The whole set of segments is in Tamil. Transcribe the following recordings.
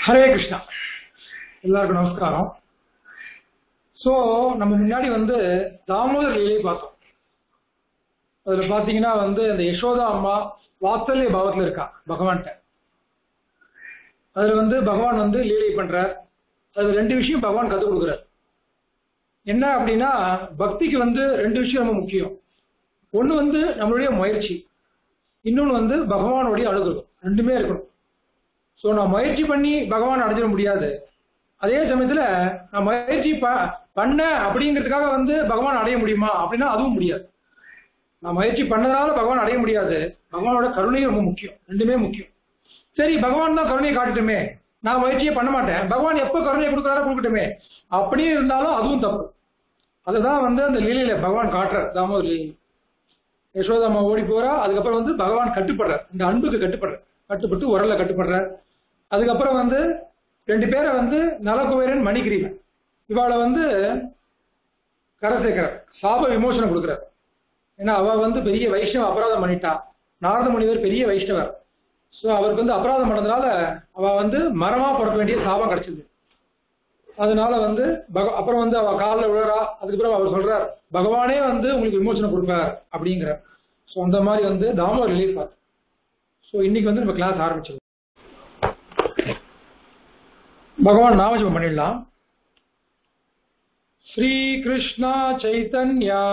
ஹரே கிருஷ்ணா எல்லாருக்கும் நமஸ்காரம் ஸோ நம்ம முன்னாடி வந்து தாமோதர் லீலை பார்த்தோம் அதுல பாத்தீங்கன்னா வந்து அந்த யசோதா அம்மா வாத்சல்ய பாவத்துல இருக்கா பகவான்கிட்ட அதுல வந்து பகவான் வந்து லீலை பண்றார் அது ரெண்டு விஷயம் பகவான் கற்றுக் கொடுக்குறார் என்ன அப்படின்னா பக்திக்கு வந்து ரெண்டு விஷயம் ரொம்ப முக்கியம் ஒன்று வந்து நம்மளுடைய முயற்சி இன்னொன்று வந்து பகவானுடைய அனுகிரகம் ரெண்டுமே இருக்கணும் ஸோ நான் முயற்சி பண்ணி பகவான் அடைஞ்சிட முடியாது அதே சமயத்தில் நான் முயற்சி ப பண்ண அப்படிங்கிறதுக்காக வந்து பகவான் அடைய முடியுமா அப்படின்னா அதுவும் முடியாது நான் முயற்சி பண்ணதால பகவான் அடைய முடியாது பகவானோட கருணை ரொம்ப முக்கியம் ரெண்டுமே முக்கியம் சரி பகவான் தான் கருணையை காட்டட்டுமே நான் முயற்சியே பண்ண மாட்டேன் பகவான் எப்போ கருணையை கொடுக்குறாரோ கொடுக்கட்டுமே அப்படியே இருந்தாலும் அதுவும் தப்பு அதுதான் வந்து அந்த லீலையில பகவான் காட்டுறார் தாமோதர் லீலை யசோதாமா ஓடி போறா அதுக்கப்புறம் வந்து பகவான் கட்டுப்படுறார் இந்த அன்புக்கு கட்டுப்படுறார் கட்டுப்பட்டு உரல்ல கட்டுப்படுறார் அதுக்கப்புறம் வந்து ரெண்டு பேரை வந்து நலகுபேரன் மணிகிரீவன் இவாளை வந்து கரை சேர்க்கிறார் சாப விமோசனம் கொடுக்குறார் ஏன்னா அவ வந்து பெரிய வைஷ்ணவ அபராதம் பண்ணிட்டா நாரத முனிவர் பெரிய வைஷ்ணவர் ஸோ அவருக்கு வந்து அபராதம் பண்ணதுனால அவ வந்து மரமா பிறக்க வேண்டிய சாபம் கிடைச்சது அதனால வந்து பக அப்புறம் வந்து அவ காலில் விழுறா அதுக்கப்புறம் அவர் சொல்றார் பகவானே வந்து உங்களுக்கு விமோசனம் கொடுப்பார் அப்படிங்கிறார் ஸோ அந்த மாதிரி வந்து தாமோதர் ரிலீஃப் ஆகுது ஸோ இன்னைக்கு வந்து நம்ம கிளாஸ் ஆரம்பிச்சது பகவான் நாமஜபம் பண்ணிடலாம் ஸ்ரீ கிருஷ்ணா சைத்தன்யா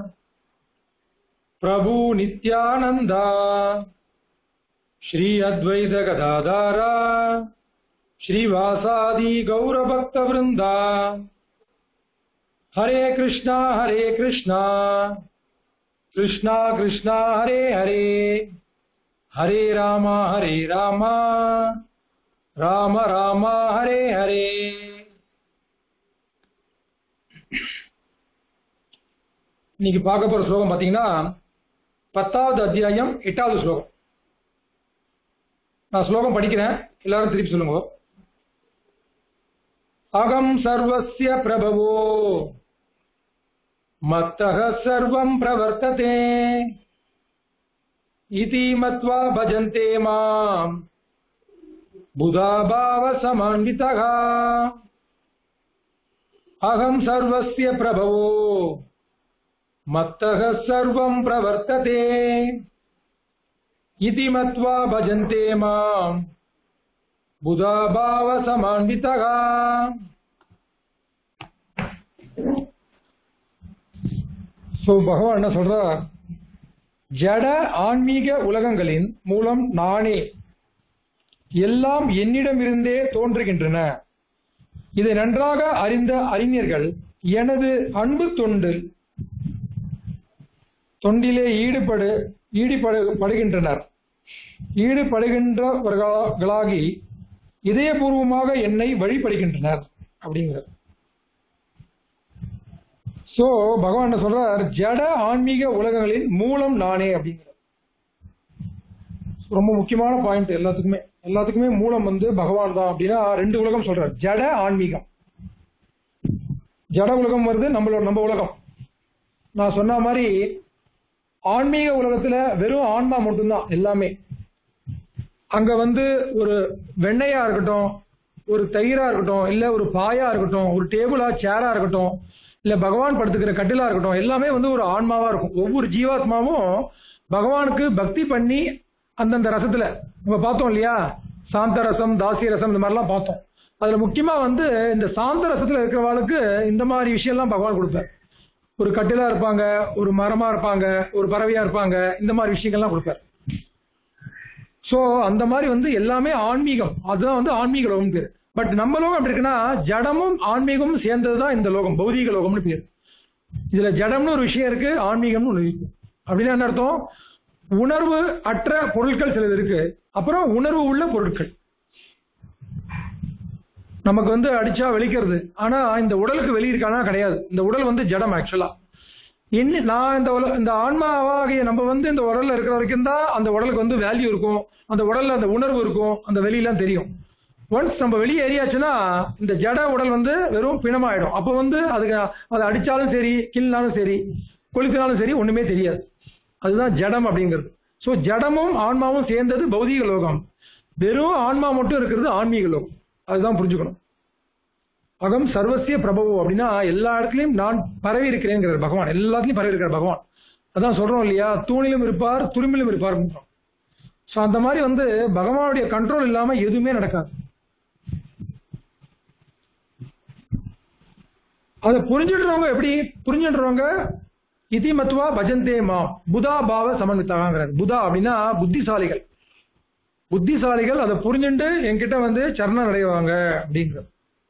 பிரபு நித்யானந்தா ஸ்ரீ அத்வைத கதாதாரா श्रीवासादि गौरभक्तवृन्दा हरे कृष्णा हरे कृष्णा कृष्णा कृष्णा हरे हरे हरे राम हरे राम राम राम हरे हरे இன்னைக்கு பார்க்க போற ஸ்லோகம் பார்த்தீங்கன்னா பத்தாவது அத்தியாயம் எட்டாவது ஸ்லோகம் நான் ஸ்லோகம் படிக்கிறேன் எல்லாரும் திருப்பி சொல்லுங்க அகம் சர்வஸ்ய பிரபவோ மத்தக சர்வம் பிரவர்த்ததே இதி மத்வா பஜந்தே மாம் புதாபாவ சமான்விதः அகம் சர்வஸ்ய பிரபவோ மத்தக சர்வம் பிரவர்த்ததே इति मत्वा भजन्ते माम् புதாபாவ சமான்விதः ஸோ பகவான் என்ன சொல்றார் ஜட ஆன்மீக உலகங்களின் மூலம் நானே எல்லாம் என்னிடமிருந்தே தோன்றுகின்றன இதை நன்றாக அறிந்த அறிஞர்கள் எனது அன்பு தொண்டு தொண்டிலே ஈடுபடு ஈடுபடுகின்றனர் ஈடுபடுகின்றவர்களாகி இதயபூர்வமாக என்னை வழிபடுகின்றனர் அப்படிங்கிறார் சோ பகவான் என்ன சொல்றார் ஜட ஆன்மீக உலகங்களின் மூலம் நானே அப்படிங்கிறார் ரொம்ப முக்கியமான பாயிண்ட் எல்லாத்துக்குமே எல்லாத்துக்குமே மூலம் வந்து பகவான் தான் அப்படின்னா ரெண்டு உலகம் சொல்றார் ஜட ஆன்மீகம் ஜட உலகம் வருது நம்மளோட நம்ம உலகம் நான் சொன்ன மாதிரி ஆன்மீக உலகத்துல வெறும் ஆன்மா மட்டும்தான் எல்லாமே அங்க வந்து ஒரு வெண்ணையா இருக்கட்டும் ஒரு தயிரா இருக்கட்டும் இல்ல ஒரு பாயா இருக்கட்டும் ஒரு டேபிளா சேரா இருக்கட்டும் இல்ல பகவான் படுத்துக்கிற கட்டிலா இருக்கட்டும் எல்லாமே வந்து ஒரு ஆன்மாவா இருக்கும் ஒவ்வொரு ஜீவாத்மாவும் பகவானுக்கு பக்தி பண்ணி அந்தந்த ரசத்துல நம்ம பார்த்தோம் இல்லையா சாந்த ரசம் தாசிய ரசம் இந்த மாதிரிலாம் பார்த்தோம் அதுல முக்கியமா வந்து இந்த சாந்த ரசத்துல இருக்கிறவாளுக்கு இந்த மாதிரி விஷயம்லாம் பகவான் கொடுப்பார் ஒரு கட்டிலா இருப்பாங்க ஒரு மரமா இருப்பாங்க ஒரு பறவையா இருப்பாங்க இந்த மாதிரி விஷயங்கள்லாம் கொடுப்பார் ஸோ அந்த மாதிரி வந்து எல்லாமே ஆன்மீகம் அதுதான் வந்து ஆன்மீக லோகம் பேர் பட் நம்ம லோகம் எப்படி இருக்குன்னா ஜடமும் ஆன்மீகமும் சேர்ந்தது தான் இந்த லோகம் பௌதீக லோகம்னு பேர் இதுல ஜடம்னு ஒரு விஷயம் இருக்கு ஆன்மீகம்னு ஒன்று இருக்கு அப்படின்னா என்ன அர்த்தம் உணர்வு அற்ற பொருட்கள் சிலது இருக்கு அப்புறம் உணர்வு உள்ள பொருட்கள் நமக்கு வந்து அடிச்சா வெளிக்கிறது ஆனா இந்த உடலுக்கு வெளி இருக்கானா கிடையாது இந்த உடல் வந்து ஜடம் ஆக்சுவலா என்ன நான் இந்த உல இந்த ஆன்மாவாகிய நம்ம வந்து இந்த உடல்ல இருக்கிற வரைக்கும் தான் அந்த உடலுக்கு வந்து வேல்யூ இருக்கும் அந்த உடல்ல அந்த உணர்வு இருக்கும் அந்த வெளியெல்லாம் தெரியும் ஒன்ஸ் நம்ம வெளியே ஏறியாச்சுன்னா இந்த ஜட உடல் வந்து வெறும் பிணமாயிடும் அப்போ வந்து அதுக்கு அதை அடிச்சாலும் சரி கிள்னாலும் சரி கொளுத்தினாலும் சரி ஒண்ணுமே தெரியாது அதுதான் ஜடம் அப்படிங்கிறது ஸோ ஜடமும் ஆன்மாவும் சேர்ந்தது பௌதீக லோகம் வெறும் ஆன்மா மட்டும் இருக்கிறது ஆன்மீக லோகம் அதுதான் புரிஞ்சுக்கணும் அகம் சர்வசிய பிரபவோ அப்படின்னா எல்லா இடத்துலயும் நான் பரவி இருக்கிறேங்கிறார் பகவான் எல்லாத்துலயும் பரவி இருக்கிறார் பகவான் அதான் சொல்றோம் இல்லையா தூணிலும் இருப்பார் துரும்பிலும் இருப்பார் ஸோ அந்த மாதிரி வந்து பகவானுடைய கண்ட்ரோல் இல்லாம எதுவுமே நடக்காது அதை புரிஞ்சுடுறவங்க எப்படி புரிஞ்சுடுறவங்க இதிமத்துவா பஜந்தே மா புதா பாவ சமன்வித்தாங்கிறார் புதா அப்படின்னா புத்திசாலிகள் புத்திசாலிகள் அதை புரிஞ்சுட்டு என்கிட்ட வந்து சரணம் அடைவாங்க அப்படிங்கிறது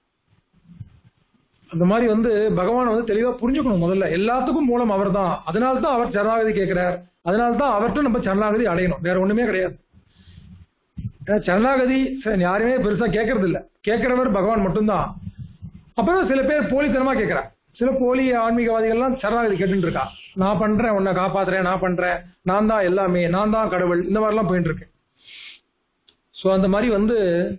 அந்த மாதிரி வந்து பகவான் வந்து தெளிவா புரிஞ்சுக்கணும் முதல்ல எல்லாத்துக்கும் மூலம் அவர் தான் அதனால தான் அவர் சரணாகதி கேட்கிறார் அதனால தான் அவர்கிட்ட நம்ம சரணாகதி அடையணும் வேற ஒண்ணுமே கிடையாது ஏன்னா சரணாகதி ச- யாருமே பெருசா கேட்கறது இல்ல கேட்கிறவர் பகவான் மட்டும்தான் அப்புறம் சில பேர் போலித்தனமா கேட்கிறா சில போலி ஆன்மீகவாதிகள்லாம் சரணாகதி கேட்டுட்டு இருக்கா நான் பண்றேன் உன்னை காப்பாத்துறேன் நான் பண்றேன் நான் தான் எல்லாமே நான் தான் கடவுள் இந்த மாதிரிலாம் போயிட்டு இருக்கு ஸோ அந்த மாதிரி வந்து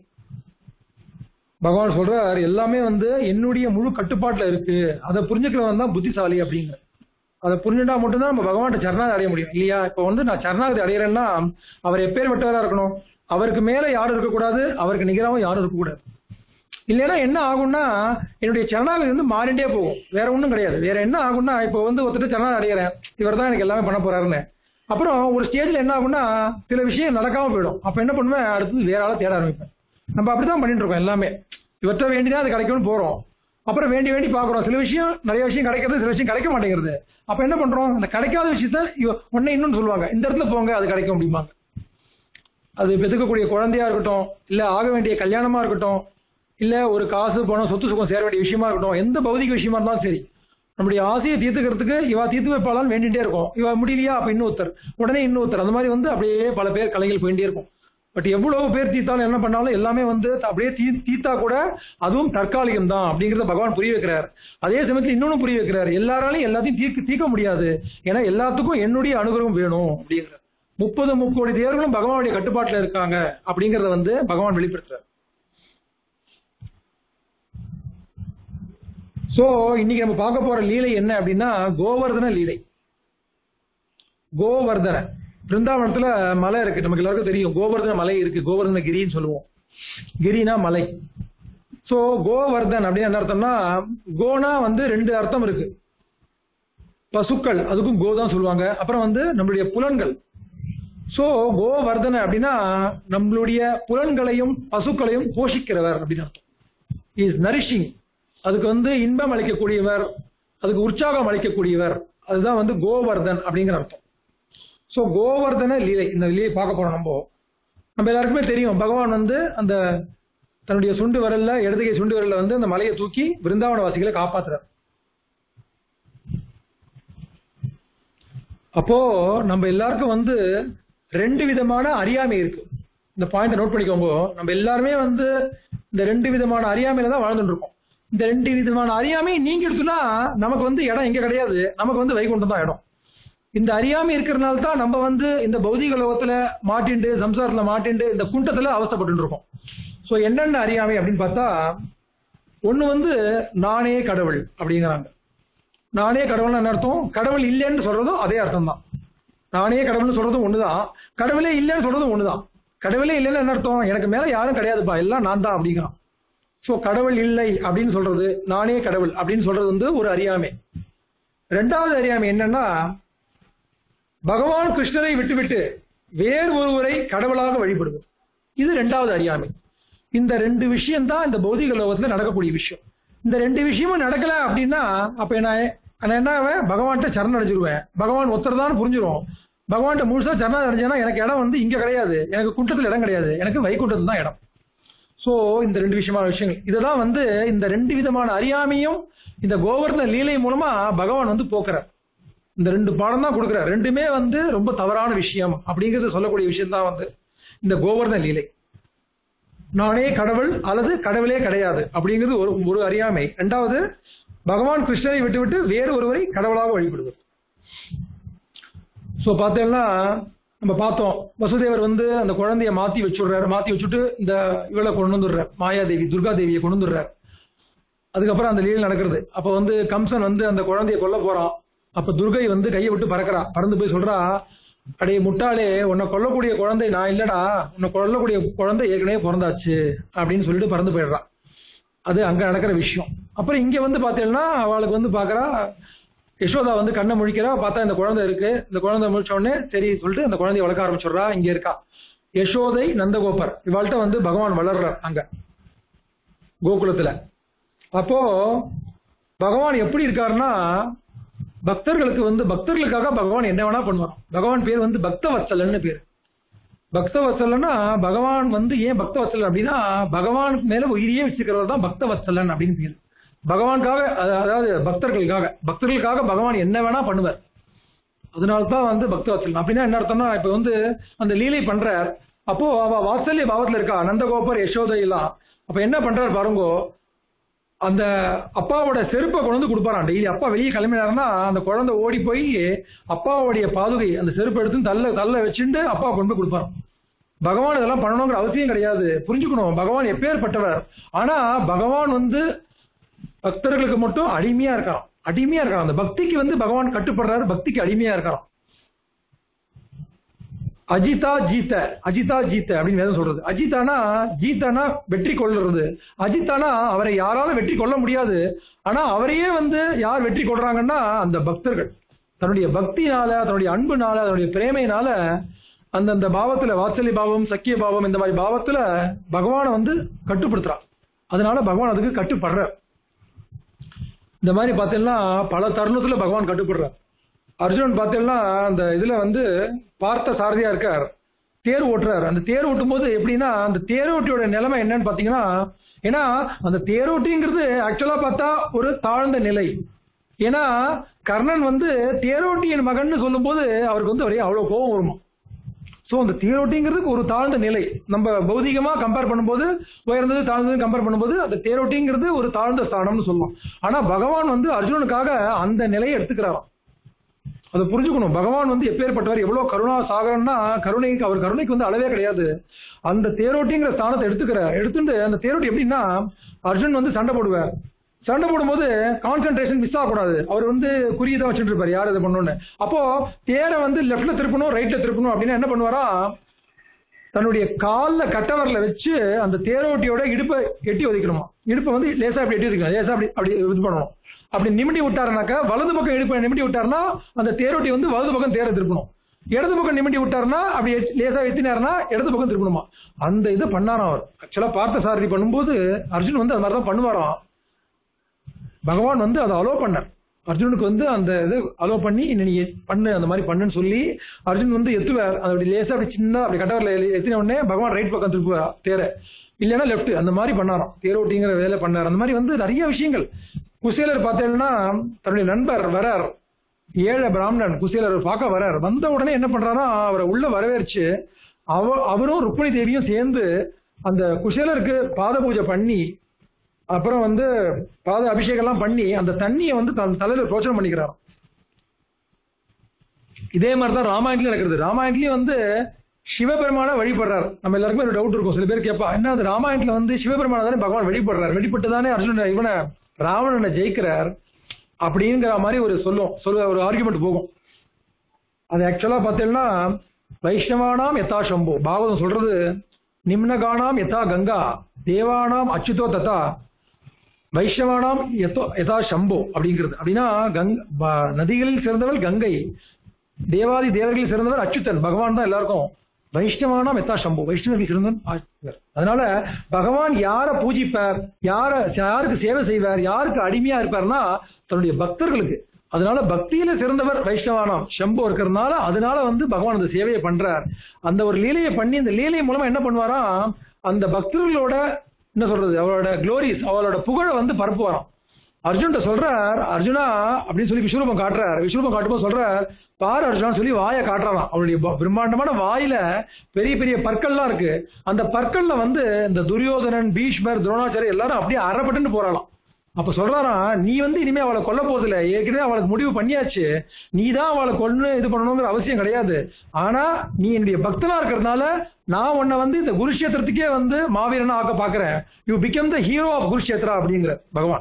பகவான் சொல்றார் எல்லாமே வந்து என்னுடைய முழு கட்டுப்பாட்டுல இருக்கு அதை புரிஞ்சுக்கிறவன் தான் புத்திசாலி அப்படிங்கிற அதை புரிஞ்சுட்டா மட்டும்தான் நம்ம பகவான்கிட்ட சரணாகதி அடைய முடியும் இல்லையா இப்போ வந்து நான் சரணாகதி அடையிறேன்னா அவர் எப்பேற்பட்டவரா இருக்கணும் அவருக்கு மேல யாரும் இருக்கக்கூடாது அவருக்கு நிகராகவும் யாரும் இருக்கக்கூடாது இல்லைன்னா என்ன ஆகும்னா என்னுடைய சரணாகதி வந்து மாறிண்டே போகும் வேற ஒன்றும் கிடையாது வேற என்ன ஆகும்னா இப்போ வந்து ஒருத்தர் சரணாகதி அடைகிறேன் இவர் தான் எனக்கு எல்லாமே பண்ண போறாருன்னு அப்புறம் ஒரு ஸ்டேஜ்ல என்ன ஆகும்னா சில விஷயம் நடக்காம போயிடும் அப்ப என்ன பண்ணுவேன் அடுத்தது வேற ஆளை தேட ஆரம்பிப்பேன் நம்ம அப்படிதான் பண்ணிட்டு இருக்கோம் எல்லாமே இவற்றை வேண்டிதான் அது கிடைக்கும்னு போறோம் அப்புறம் வேண்டி வேண்டி பாக்குறோம் சில விஷயம் நிறைய விஷயம் கிடைக்கிறது சில விஷயம் கிடைக்க மாட்டேங்கிறது அப்ப என்ன பண்றோம் அந்த கிடைக்காத விஷயத்த இவ- உடனே இன்னும் சொல்லுவாங்க இந்த இடத்துல போங்க அது கிடைக்கும் அப்படிம்பாங்க அது பெதுக்கக்கூடிய குழந்தையா இருக்கட்டும் இல்ல ஆக வேண்டிய கல்யாணமா இருக்கட்டும் இல்ல ஒரு காசு பணம் சொத்து சுகம் சேர வேண்டிய விஷயமா இருக்கட்டும் எந்த பௌதிக விஷயமா இருந்தாலும் சரி நம்முடைய ஆசையை தீர்த்துக்கிறதுக்கு இவா தீர்த்து வைப்பாளான்னு வேண்டிட்டே இருக்கும் இவ முடியலையா அப்ப இன்னொருத்தர் உடனே இன்னொருத்தர் அந்த மாதிரி வந்து அப்படியே பல பேர் கலைகள் போயிட்டே இருக்கும் பட் எவ்வளவு பேர் தீர்த்தாலும் என்ன பண்ணாலும் எல்லாமே வந்து அப்படியே தீ தீர்த்தா கூட அதுவும் தற்காலிகம் தான் அப்படிங்கறத பகவான் புரிய வைக்கிறார் அதே சமயத்துல இன்னொன்னு புரிய வைக்கிறார் எல்லாராலையும் எல்லாத்தையும் தீர்க்க தீர்க்க முடியாது ஏன்னா எல்லாத்துக்கும் என்னுடைய அனுகிரகம் வேணும் அப்படிங்கிற முப்பது முக்கோடி தேவர்களும் பகவானுடைய கட்டுப்பாட்டுல இருக்காங்க அப்படிங்கறத வந்து பகவான் வெளிப்படுத்துறார் சோ இன்னைக்கு நம்ம பார்க்க போற லீலை என்ன அப்படின்னா கோவர்தன லீலை கோவர்தன பிருந்தாவனத்துல மலை இருக்கு நமக்கு எல்லாருக்கும் தெரியும் கோவர்தன மலை இருக்கு கோவர்தன கிரின்னு சொல்லுவோம் கிரினா மலை சோ கோவர்தன் அப்படின்னு என்ன அர்த்தம்னா கோனா வந்து ரெண்டு அர்த்தம் இருக்கு பசுக்கள் அதுக்கும் கோ தான் சொல்லுவாங்க அப்புறம் வந்து நம்மளுடைய புலன்கள் சோ கோவர்தன அப்படின்னா நம்மளுடைய புலன்களையும் பசுக்களையும் போஷிக்கிறவர் அப்படின்னு அர்த்தம் இஸ் நரிஷிங் அதுக்கு வந்து இன்பம் அளிக்கக்கூடியவர் அதுக்கு உற்சாகம் அளிக்கக்கூடியவர் அதுதான் வந்து கோவர்தன் அப்படிங்கிற அர்த்தம் சோ கோவர்தன லீலை இந்த லீலை பார்க்க போறோம் நம்ம நம்ம எல்லாருக்குமே தெரியும் பகவான் வந்து அந்த தன்னுடைய சுண்டு விரல்ல இடதுகை சுண்டு விரல்ல வந்து அந்த மலையை தூக்கி பிருந்தாவன வாசிகளை காப்பாத்துறார் அப்போ நம்ம எல்லாருக்கும் வந்து ரெண்டு விதமான அறியாமை இருக்கு இந்த பாயிண்ட் நோட் பண்ணிக்கோங்க நம்ம எல்லாருமே வந்து இந்த ரெண்டு விதமான அறியாமையில தான் வாழ்ந்துட்டு இருக்கோம் இந்த ரெண்டு விதமான அறியாமை நீங்க எடுத்துனா நமக்கு வந்து இடம் எங்க கிடையாது நமக்கு வந்து வைகுண்டம் தான் இடம் இந்த அறியாமை இருக்கிறதுனால தான் நம்ம வந்து இந்த பௌதிக லோகத்துல மாட்டிண்டு சம்சாரத்துல மாட்டிண்டு இந்த குண்டத்துல அவஸ்தைப்பட்டு இருக்கோம் சோ என்னென்ன அறியாமை அப்படின்னு பார்த்தா ஒண்ணு வந்து நானே கடவுள் அப்படிங்கிறாங்க நானே கடவுள்னு என்ன அர்த்தம் கடவுள் இல்லைன்னு சொல்றதும் அதே அர்த்தம் தான் நானே கடவுள்னு சொல்றதும் ஒண்ணுதான் கடவுளே இல்லைன்னு சொல்றதும் ஒண்ணுதான் கடவுளே இல்லைன்னு என்ன அர்த்தம் எனக்கு மேல யாரும் கிடையாதுப்பா எல்லாம் நான் தான் அப்படிங்கிறான் சோ கடவுள் இல்லை அப்படின்னு சொல்றது நானே கடவுள் அப்படின்னு சொல்றது வந்து ஒரு அறியாமை ரெண்டாவது அறியாமை என்னன்னா பகவான் கிருஷ்ணரை விட்டுவிட்டு வேறு ஒருவரை கடவுளாக வழிபடுவது இது ரெண்டாவது அறியாமை இந்த ரெண்டு விஷயம் தான் இந்த பௌதிக லோகத்துல நடக்கக்கூடிய விஷயம் இந்த ரெண்டு விஷயமும் நடக்கல அப்படின்னா அப்ப நான் நான் என்ன ஆவேன் பகவான்கிட்ட சரண் அடைஞ்சிருவேன் பகவான் ஒருத்தர் தான் புரிஞ்சிரும் பகவான்கிட்ட முழுசா சரணம் அடைஞ்சேன்னா எனக்கு இடம் வந்து இங்க கிடையாது எனக்கு குண்டத்துல இடம் கிடையாது எனக்கு வைகுண்டத்துல தான் இடம் சோ இந்த ரெண்டு விஷயமான விஷயங்கள் இதெல்லாம் வந்து இந்த ரெண்டு விதமான அறியாமையும் இந்த கோவர்தன லீலை மூலமா பகவான் வந்து போக்குறார் இந்த ரெண்டு பாடம் தான் கொடுக்குறார் ரெண்டுமே வந்து ரொம்ப தவறான விஷயம் அப்படிங்கிறது சொல்லக்கூடிய விஷயம் தான் வந்து இந்த கோவர்தன லீலை நானே கடவுள் அல்லது கடவுளே கிடையாது அப்படிங்கிறது ஒரு ஒரு அறியாமை ரெண்டாவது பகவான் கிருஷ்ணரை விட்டுவிட்டு வேறு ஒருவரை கடவுளாக வழிபடுவது சோ பார்த்தேன்னா நம்ம பார்த்தோம் வசுதேவர் வந்து அந்த குழந்தைய மாத்தி வச்சுடுறாரு மாத்தி வச்சுட்டு இந்த இவளை கொண்டு வந்துடுறார் மாயாதேவி துர்கா தேவியை கொண்டு வந்துடுறார் அதுக்கப்புறம் அந்த லீலை நடக்கிறது அப்ப வந்து கம்சன் வந்து அந்த குழந்தைய கொல்ல போறான் அப்ப துர்கை வந்து கையை விட்டு பறக்கிறா பறந்து போய் சொல்றா அடே முட்டாளே உன்னை கொல்லக்கூடிய குழந்தை நான் இல்லடா உன்னை கொல்லக்கூடிய குழந்தை ஏற்கனவே பிறந்தாச்சு அப்படின்னு சொல்லிட்டு பறந்து போயிடுறான் அது அங்க நடக்கிற விஷயம் அப்புறம் இங்க வந்து பாத்தீங்கன்னா அவளுக்கு வந்து பாக்குறா யசோதா வந்து கண்ணை முழிக்கிறா பார்த்தா இந்த குழந்தை இருக்கு இந்த குழந்தை முழிச்ச உடனே சரி சொல்லிட்டு அந்த குழந்தைய வளர்க்க ஆரம்பிச்சிடுறா இங்க இருக்கா யசோதை நந்தகோபர் இவாள்கிட்ட வந்து பகவான் வளர்றார் அங்க கோகுலத்துல அப்போ பகவான் எப்படி இருக்காருன்னா பக்தர்களுக்கு வந்து பக்தர்களுக்காக பகவான் என்ன வேணா பண்ணுவான் பகவான் பேர் வந்து பக்தவத்சலன்னு பேர் பக்தவத்சலன்னா பகவான் வந்து ஏன் பக்தவத்சலன் அப்படின்னா பகவானுக்கு மேல உயிரியே வச்சுக்கிறவர் தான் பக்தவத்சலன் அப்படின்னு பேர் பகவானுக்காக அத- அதாவது பக்தர்களுக்காக பக்தர்களுக்காக பகவான் என்ன வேணா பண்ணுவார் அதனால தான் வந்து பக்தவத்சலன் அப்படின்னா என்ன அர்த்தம்னா இப்ப வந்து அந்த லீலை பண்றார் அப்போ அவ வாத்சல்ய பாவத்துல இருக்கா நந்தகோபர் யசோதை எல்லாம் அப்ப என்ன பண்றாரு பாருங்கோ அந்த அப்பாவோட செருப்பை கொண்டு வந்து கொடுப்பாராம் டெய்லி அப்பா வெளியே கிளம்பினாருன்னா அந்த குழந்தை ஓடி போய் அப்பாவுடைய பாதுகை அந்த செருப்பு எடுத்து தள்ள தள்ள வச்சுட்டு அப்பா கொண்டு போய் கொடுப்பாராம் பகவான் இதெல்லாம் பண்ணணுங்கிற அவசியம் கிடையாது புரிஞ்சுக்கணும் பகவான் எப்பேற்பட்டவர் ஆனா பகவான் வந்து பக்தர்களுக்கு மட்டும் அடிமையா இருக்காராம் அடிமையா இருக்காராம் அந்த பக்திக்கு வந்து பகவான் கட்டுப்படுறாரு பக்திக்கு அடிமையா இருக்காராம் அஜிதா ஜீத்த அஜிதா ஜீத்த அப்படின்னு வேதம் சொல்றது அஜிதானா ஜீத்தானா வெற்றி கொள்ளுறது அஜித்தானா அவரை யாராலும் வெற்றி கொள்ள முடியாது ஆனா அவரையே வந்து யார் வெற்றி கொள்றாங்கன்னா அந்த பக்தர்கள் தன்னுடைய பக்தினால தன்னுடைய அன்புனால தன்னுடைய பிரேமையினால அந்தந்த பாவத்துல வாத்சல்ய பாவம் சக்கிய பாவம் இந்த மாதிரி பாவத்துல பகவானை வந்து கட்டுப்படுத்துறான் அதனால பகவான் அதுக்கு கட்டுப்படுறார் இந்த மாதிரி பார்த்தீங்கன்னா பல தருணத்துல பகவான் கட்டுப்படுறார் அர்ஜுனன் பார்த்தீங்கன்னா அந்த இதுல வந்து பார்த்த சாரதியா இருக்கார் தேர் ஓட்டுறாரு அந்த தேர் ஓட்டும் போது எப்படின்னா அந்த தேரோட்டியோட நிலைமை என்னன்னு பாத்தீங்கன்னா ஏன்னா அந்த தேரோட்டிங்கிறது ஆக்சுவலா பார்த்தா ஒரு தாழ்ந்த நிலை ஏன்னா கர்ணன் வந்து தேரோட்டியின் மகன் சொல்லும்போது அவருக்கு வந்து ஒரே அவ்வளவு கோபம் வருமா ஸோ அந்த தேரோட்டிங்கிறதுக்கு ஒரு தாழ்ந்த நிலை நம்ம பௌதிகமா கம்பேர் பண்ணும்போது உயர்ந்தது தாழ்ந்தது கம்பேர் பண்ணும்போது அந்த தேரோட்டிங்கிறது ஒரு தாழ்ந்த ஸ்தானம்னு சொல்லலாம் ஆனா பகவான் வந்து அர்ஜுனனுக்காக அந்த நிலையை எடுத்துக்கிறாராம் அதை புரிஞ்சுக்கணும் பகவான் வந்து எப்பேற்பட்டவர் எவ்வளவு கருணா சாகரம்னா கருணைக்கு அவர் கருணைக்கு வந்து அளவே கிடையாது அந்த தேரோட்டிங்கிற ஸ்தானத்தை எடுத்துக்கிறார் எடுத்துட்டு அந்த தேரோட்டி எப்படின்னா அர்ஜுன் வந்து சண்டை போடுவார் சண்டை போடும்போது கான்சென்ட்ரேஷன் மிஸ் ஆகக்கூடாது அவர் வந்து குறியீதான் வச்சுட்டு இருப்பார் யார் இதை பண்ணணும்னு அப்போ தேரை வந்து லெஃப்ட்ல திருப்பணும் ரைட்ல திருப்பணும் அப்படின்னா என்ன பண்ணுவாரா தன்னுடைய காலில் கட்டவரில் வச்சு அந்த தேரோட்டியோட இடுப்பை எட்டி ஒதுக்கணுமா இடுப்பை வந்து லேசா அப்படி எட்டி ஒதுக்கணும் லேசா அப்படி அப்படி இது பண்ணணும் அப்படி நிமிட்டி விட்டாருனாக்கா வலது பக்கம் இடுப்பை நிமிட்டி விட்டாருன்னா அந்த தேரோட்டி வந்து வலது பக்கம் தேரை திருப்பணும் இடது பக்கம் நிமிட்டி விட்டாருன்னா அப்படி எச்- லேசா எத்தினாருன்னா இடது பக்கம் திருப்பணுமா அந்த இதை பண்ணாராம் அவர் ஆக்சுவலா பார்த்த சாரதி பண்ணும்போது அர்ஜுன் வந்து அது மாதிரி தான் பண்ணுவாராம் பகவான் வந்து அதை அலோ பண்ணார் அர்ஜுனுக்கு வந்து அந்த இது அலோ பண்ணி இன்ன நீ பண்ணு அந்த மாதிரி பண்ணுன்னு சொல்லி அர்ஜுன் வந்து எத்துவார் அது அப்படி லேசா அப்படி சின்ன அப்படி கட்டவரில் எத்தின உடனே பகவான் ரைட் பக்கம் திருப்புவார் தேரை இல்லைன்னா லெஃப்ட் அந்த மாதிரி பண்ணாராம் தேரோட்டிங்கிற வேலை பண்ணார் அந்த மாதிரி வந்து நிறைய விஷயங்கள் குசேலர் பார்த்தீங்கன்னா தன்னுடைய நண்பர் வரார் ஏழை பிராமணன் குசேலர் பார்க்க வரார் வந்த உடனே என்ன பண்றாரா அவரை உள்ள வரவேற்று அவ அவரும் ருக்மிணி தேவியும் சேர்ந்து அந்த குசேலருக்கு பாத பூஜை பண்ணி அப்புறம் வந்து பாத அபிஷேகம் எல்லாம் பண்ணி அந்த தண்ணியை வந்து தன் தலையில பிரோச்சனம் பண்ணிக்கிறாராம் இதே மாதிரி தான் ராமாயணத்துலயும் நடக்கிறது ராமாயணத்துலயும் வந்து சிவபெருமான வழிபடுறார் நம்ம எல்லாருக்குமே ஒரு டவுட் இருக்கும் சில பேர் கேட்பா என்ன அது ராமாயணத்துல வந்து சிவபெருமான தானே பகவான் வழிபடுறார் வழிபட்டு தானே அர்ஜுன இவனை ராவணனை ஜெயிக்கிறார் அப்படிங்கிற மாதிரி ஒரு சொல்லும் சொல்ல ஒரு ஆர்குமெண்ட் போகும் அது ஆக்சுவலா பார்த்தீங்கன்னா வைஷ்ணவானாம் யதா சம்போ பாகவதம் சொல்றது நிம்னகானாம் யதா கங்கா தேவானாம் அச்சுதோ ததா வைஷ்ணவானாம் யதோ யதா சம்போ அப்படிங்கிறது அப்படின்னா கங் ப- நதிகளில் சிறந்தவள் கங்கை தேவாதி தேவர்களில் சிறந்தவர் அச்சுத்தன் பகவான் தான் எல்லாருக்கும் வைஷ்ணவானாம் யதா சம்போ வைஷ்ணவர்கள் சிறந்தவன் ஆச்சுவர். அதனால பகவான் யாரை பூஜிப்பார் யார யாருக்கு சேவை செய்வார் யாருக்கு அடிமையா இருப்பார்னா தன்னுடைய பக்தர்களுக்கு அதனால பக்தியில சிறந்தவர் வைஷ்ணவானாம் சம்போ இருக்கிறதுனால அதனால வந்து பகவான் அந்த சேவையை பண்றார் அந்த ஒரு லீலையை பண்ணி அந்த லீலை மூலமா என்ன பண்ணுவாராம் அந்த பக்தர்களோட என்ன சொல்றது அவளோட க்ளோரிஸ் அவளோட புகழை வந்து பரப்புவாராம் அர்ஜுன்ட்ட சொல்றார் அர்ஜுனா அப்படின்னு சொல்லி விஸ்வரூபம் காட்டுறார் விஸ்வரூபம் காட்டும்போது சொல்றார் பாரு அர்ஜுனா சொல்லி வாயை காட்டுறாராம் அவருடைய ப- பிரம்மாண்டமான வாயில பெரிய பெரிய பற்கள்லாம் இருக்கு அந்த பற்கள்ல வந்து இந்த துரியோதனன் பீஷ்மர் துரோணாச்சாரியர் எல்லாரும் அப்படியே அறப்பட்டுன்னு போறாளாம் அப்ப சொல்றாராம் நீ வந்து இனிமே அவளை கொல்ல போறதில்ல ஏற்கனவே அவளுக்கு முடிவு பண்ணியாச்சு நீ தான் அவளை கொண்டு இது பண்ணணுங்கிற அவசியம் கிடையாது ஆனா நீ என்னுடைய பக்தனா இருக்கிறதுனால நான் உன்னை வந்து இந்த குருஷேத்திரத்துக்கே வந்து மாவீரனா ஆக்க பாக்குறேன் you become the hero of Kurukshetra அப்படிங்கிற பகவான்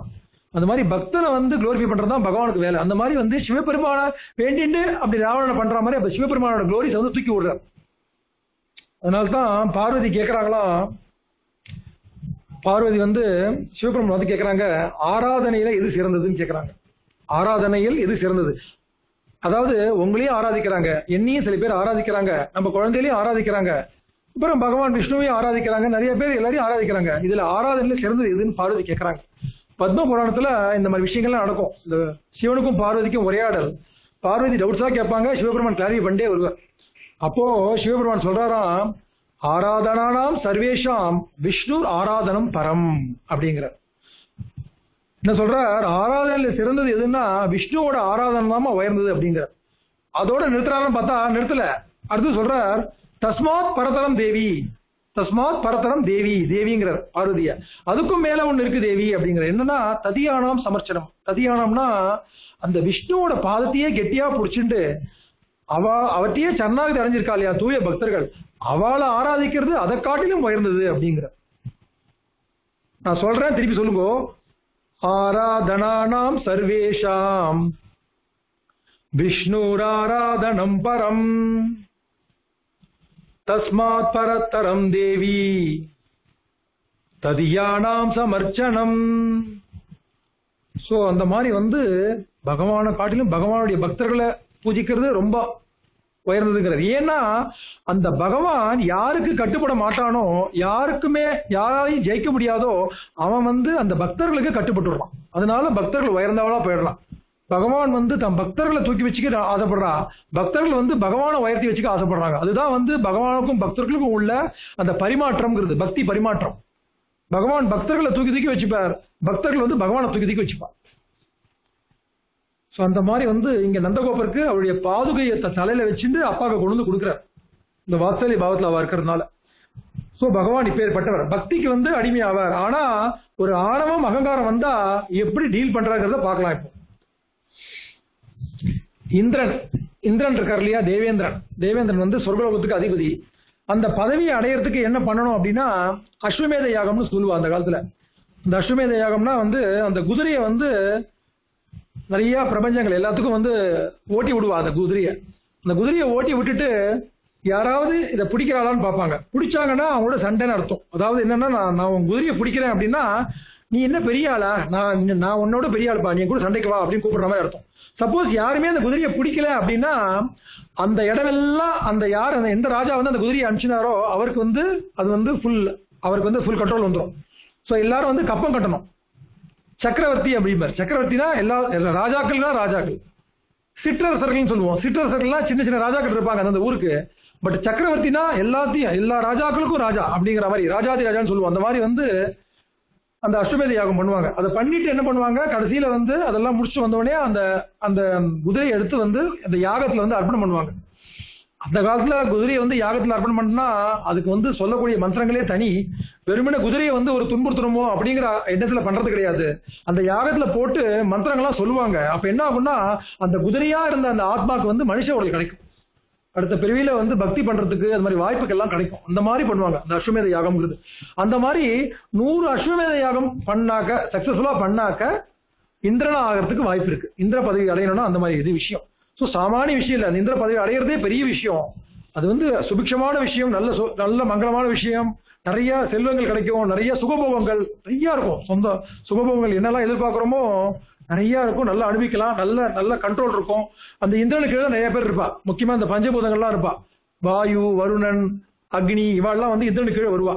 அந்த மாதிரி பக்தனை வந்து குளோரிஃபை பண்றது தான் பகவானுக்கு வேலை அந்த மாதிரி வந்து சிவபெருமான வேண்டிட்டு அப்படி ராவணனை பண்ற மாதிரி அப்ப சிவபெருமானோட குளோரிஸ் வந்து தூக்கி விடுறார் அதனால தான் பார்வதி கேட்கறாங்களாம் பார்வதி வந்து சிவபெருமான் வந்து கேட்கறாங்க ஆராதனையில எது சிறந்ததுன்னு கேட்கறாங்க ஆராதனையில் எது சிறந்தது அதாவது உங்களையும் ஆராதிக்கிறாங்க என்னையும் சில பேர் ஆராதிக்கிறாங்க நம்ம குழந்தைகளையும் ஆராதிக்கிறாங்க அப்புறம் பகவான் விஷ்ணுவையும் ஆராதிக்கிறாங்க நிறைய பேர் எல்லாரையும் ஆராதிக்கிறாங்க இதுல ஆராதனையில சிறந்தது எதுன்னு பார்வதி கேட்கறாங்க பத்ம புராணத்துல இந்த மாதிரி விஷயங்கள்லாம் நடக்கும் இந்த சிவனுக்கும் பார்வதிக்கும் உரையாடல் பார்வதி டவுட்ஸா கேட்பாங்க சிவபெருமான் கிளாரிஃபை பண்ணிட்டே வருவார் அப்போ சிவபெருமான் சொல்றாராம் ஆராதனானாம் சர்வேஷாம் விஷ்ணு ஆராதனம் பரம் அப்படிங்கிறார் என்ன சொல்றார் ஆராதனையில சிறந்தது எதுன்னா விஷ்ணுவோட ஆராதனை தான் உயர்ந்தது அப்படிங்கிறார் அதோட நிறுத்துறாருன்னு பார்த்தா நிறுத்தல அடுத்து சொல்றார் தஸ்மாத் பரதரம் தேவி தஸ்மாத் பரதரம் தேவி தேவிங்கிறார் பார்வதிய அதுக்கும் மேல ஒண்ணு இருக்கு தேவி அப்படிங்கிற என்னன்னா ததியானாம் சமர்ச்சனம் ததியானம்னா அந்த விஷ்ணுவோட பாதத்தையே கெட்டியா புடிச்சுட்டு அவ அவற்றையே சரணாகதி அடைஞ்சிருக்கா இல்லையா தூய பக்தர்கள் அவளை ஆராதிக்கிறது அதை காட்டிலும் உயர்ந்தது அப்படிங்கிற நான் சொல்றேன் திருப்பி சொல்லுங்க ஆராதனானாம் சர்வேஷாம் விஷ்ணுராராதனம் பரம் தஸ்மாத் பரத்தரம் தேவி ததியானாம் சமர்ச்சனம் சோ அந்த மாதிரி வந்து பகவானை காட்டிலும் பகவானுடைய பக்தர்களை பூஜிக்கிறது ரொம்ப உயர்ந்ததுங்கிறது ஏன்னா அந்த பகவான் யாருக்கு கட்டுப்பட மாட்டானோ யாருக்குமே யாராலையும் ஜெயிக்க முடியாதோ அவன் வந்து அந்த பக்தர்களுக்கு கட்டுப்பட்டுடுறான் அதனால பக்தர்கள் உயர்ந்தவளா போயிடலாம் பகவான் வந்து தன் பக்தர்களை தூக்கி வச்சுக்க ஆசைப்படுறா பக்தர்கள் வந்து பகவானை உயர்த்தி வச்சுக்க ஆசைப்படுறாங்க அதுதான் வந்து பகவானுக்கும் பக்தர்களுக்கும் உள்ள அந்த பரிமாற்றம்ங்கிறது பக்தி பரிமாற்றம் பகவான் பக்தர்களை தூக்கி தூக்கி வச்சுப்பார் பக்தர்கள் வந்து பகவானை தூக்கி தூக்கி வச்சுப்பார் ஸோ அந்த மாதிரி வந்து இங்க நந்தகோபருக்கு அவருடைய பாதுகையை த- தலையில வச்சுட்டு அப்பாவுக்கு கொண்டு வந்து கொடுக்குறார் இந்த வாத்சல்ய பாவத்தில் அவ இருக்கிறதுனால ஸோ பகவான் இப்பேற்பட்டவர் பக்திக்கு வந்து அடிமையாவார் ஆனா ஒரு ஆணவம் அகங்காரம் வந்தா எப்படி டீல் பண்றாங்கிறத பார்க்கலாம் இப்போ இந்திரன் இந்திரன் இருக்கார் இல்லையா தேவேந்திரன் தேவேந்திரன் வந்து சொர்க்கலோகத்துக்கு அதிபதி அந்த பதவியை அடையறதுக்கு என்ன பண்ணணும் அப்படின்னா அஸ்வமேத யாகம்னு சொல்லுவா அந்த காலத்துல இந்த அஸ்வமேத யாகம்னா வந்து அந்த குதிரையை வந்து நிறைய பிரபஞ்சங்கள் எல்லாத்துக்கும் வந்து ஓட்டி விடுவா அந்த குதிரையை அந்த குதிரையை ஓட்டி விட்டுட்டு யாராவது இதை பிடிக்கிறாளான்னு பார்ப்பாங்க பிடிச்சாங்கன்னா அவங்களோட சண்டைன்னு அர்த்தம் அதாவது என்னன்னா நான் நான் உன் குதிரையை பிடிக்கிறேன் அப்படின்னா நீ என்ன பெரிய ஆளா நான் நான் உன்னோட பெரிய ஆளுப்பா நீ என் கூட சண்டைக்கு வா அப்படின்னு கூப்பிடுற மாதிரி அர்த்தம் சப்போஸ் யாருமே அந்த குதிரையை பிடிக்கல அப்படின்னா அந்த இடமெல்லாம் அந்த யார் அந்த எந்த ராஜா வந்து அந்த குதிரையை அனுப்பிச்சினாரோ அவருக்கு வந்து அது வந்து ஃபுல் அவருக்கு வந்து ஃபுல் கண்ட்ரோல் வந்துடும் ஸோ எல்லாரும் வந்து கப்பம் கட்டணும் சக்கரவர்த்தி அப்படிம்பார் சக்கரவர்த்தினா எல்லா எல்லா ராஜாக்கள் தான் ராஜாக்கள் சிற்றரசர்கள்னு சொல்லுவோம் சிற்றரசர்கள்லாம் சின்ன சின்ன ராஜாக்கள் இருப்பாங்க அந்த ஊருக்கு பட் சக்கரவர்த்தினா எல்லாத்தையும் எல்லா ராஜாக்களுக்கும் ராஜா அப்படிங்கிற மாதிரி ராஜாதி ராஜான்னு சொல்லுவோம் அந்த மாதிரி வந்து அந்த அஸ்வமேத யாகம் பண்ணுவாங்க அதை பண்ணிட்டு என்ன பண்ணுவாங்க கடைசியில வந்து அதெல்லாம் முடிச்சுட்டு வந்த உடனே அந்த அந்த குதிரையை எடுத்து வந்து அந்த யாகத்துல வந்து அர்ப்பணம் பண்ணுவாங்க அந்த காலத்துல குதிரையை வந்து யாகத்துல அர்ப்பணம் பண்ணா அதுக்கு வந்து சொல்லக்கூடிய மந்திரங்களே தனி வெறுமனே குதிரையை வந்து ஒரு துன்புறுத்தணுமோ அப்படிங்கிற எண்ணத்துல பண்றது கிடையாது அந்த யாகத்துல போட்டு மந்திரங்கள்லாம் சொல்லுவாங்க அப்ப என்ன ஆகும்னா அந்த குதிரையா இருந்த அந்த ஆத்மாக்கு வந்து மனுஷ உடல் கிடைக்கும் அடுத்த பிரிவில வந்து பக்தி பண்றதுக்கு அந்த மாதிரி வாய்ப்புகள் எல்லாம் கிடைக்கும் அந்த மாதிரி பண்ணுவாங்க அந்த அஸ்வமேத யாகம்ங்கிறது அந்த மாதிரி நூறு அஸ்வமேத யாகம் பண்ணாக்க சக்சஸ்ஃபுல்லா பண்ணாக்க இந்திரனா ஆகிறதுக்கு வாய்ப்பு இருக்கு இந்திர பதவி அடையணும்னா அந்த மாதிரி இது விஷயம் ஸோ சாமானிய விஷயம் இல்லை அந்த இந்திர பதவி அடையிறதே பெரிய விஷயம் அது வந்து சுபிக்ஷமான விஷயம் நல்ல சு- நல்ல மங்களமான விஷயம் நிறைய செல்வங்கள் கிடைக்கும் நிறைய சுகபோகங்கள் நிறைய இருக்கும் சொந்த சுகபோகங்கள் என்னெல்லாம் எதிர்பார்க்குறோமோ நிறைய இருக்கும் நல்லா அனுபவிக்கலாம் நல்ல நல்ல கண்ட்ரோல் இருக்கும் அந்த இந்திரனுக்கு கீழே நிறைய பேர் இருப்பா முக்கியமா இந்த பஞ்சபூதங்கள்லாம் இருப்பா வாயு வருணன் அக்னி இவாள்லாம் வந்து இந்திரனுக்கு கீழே வருவா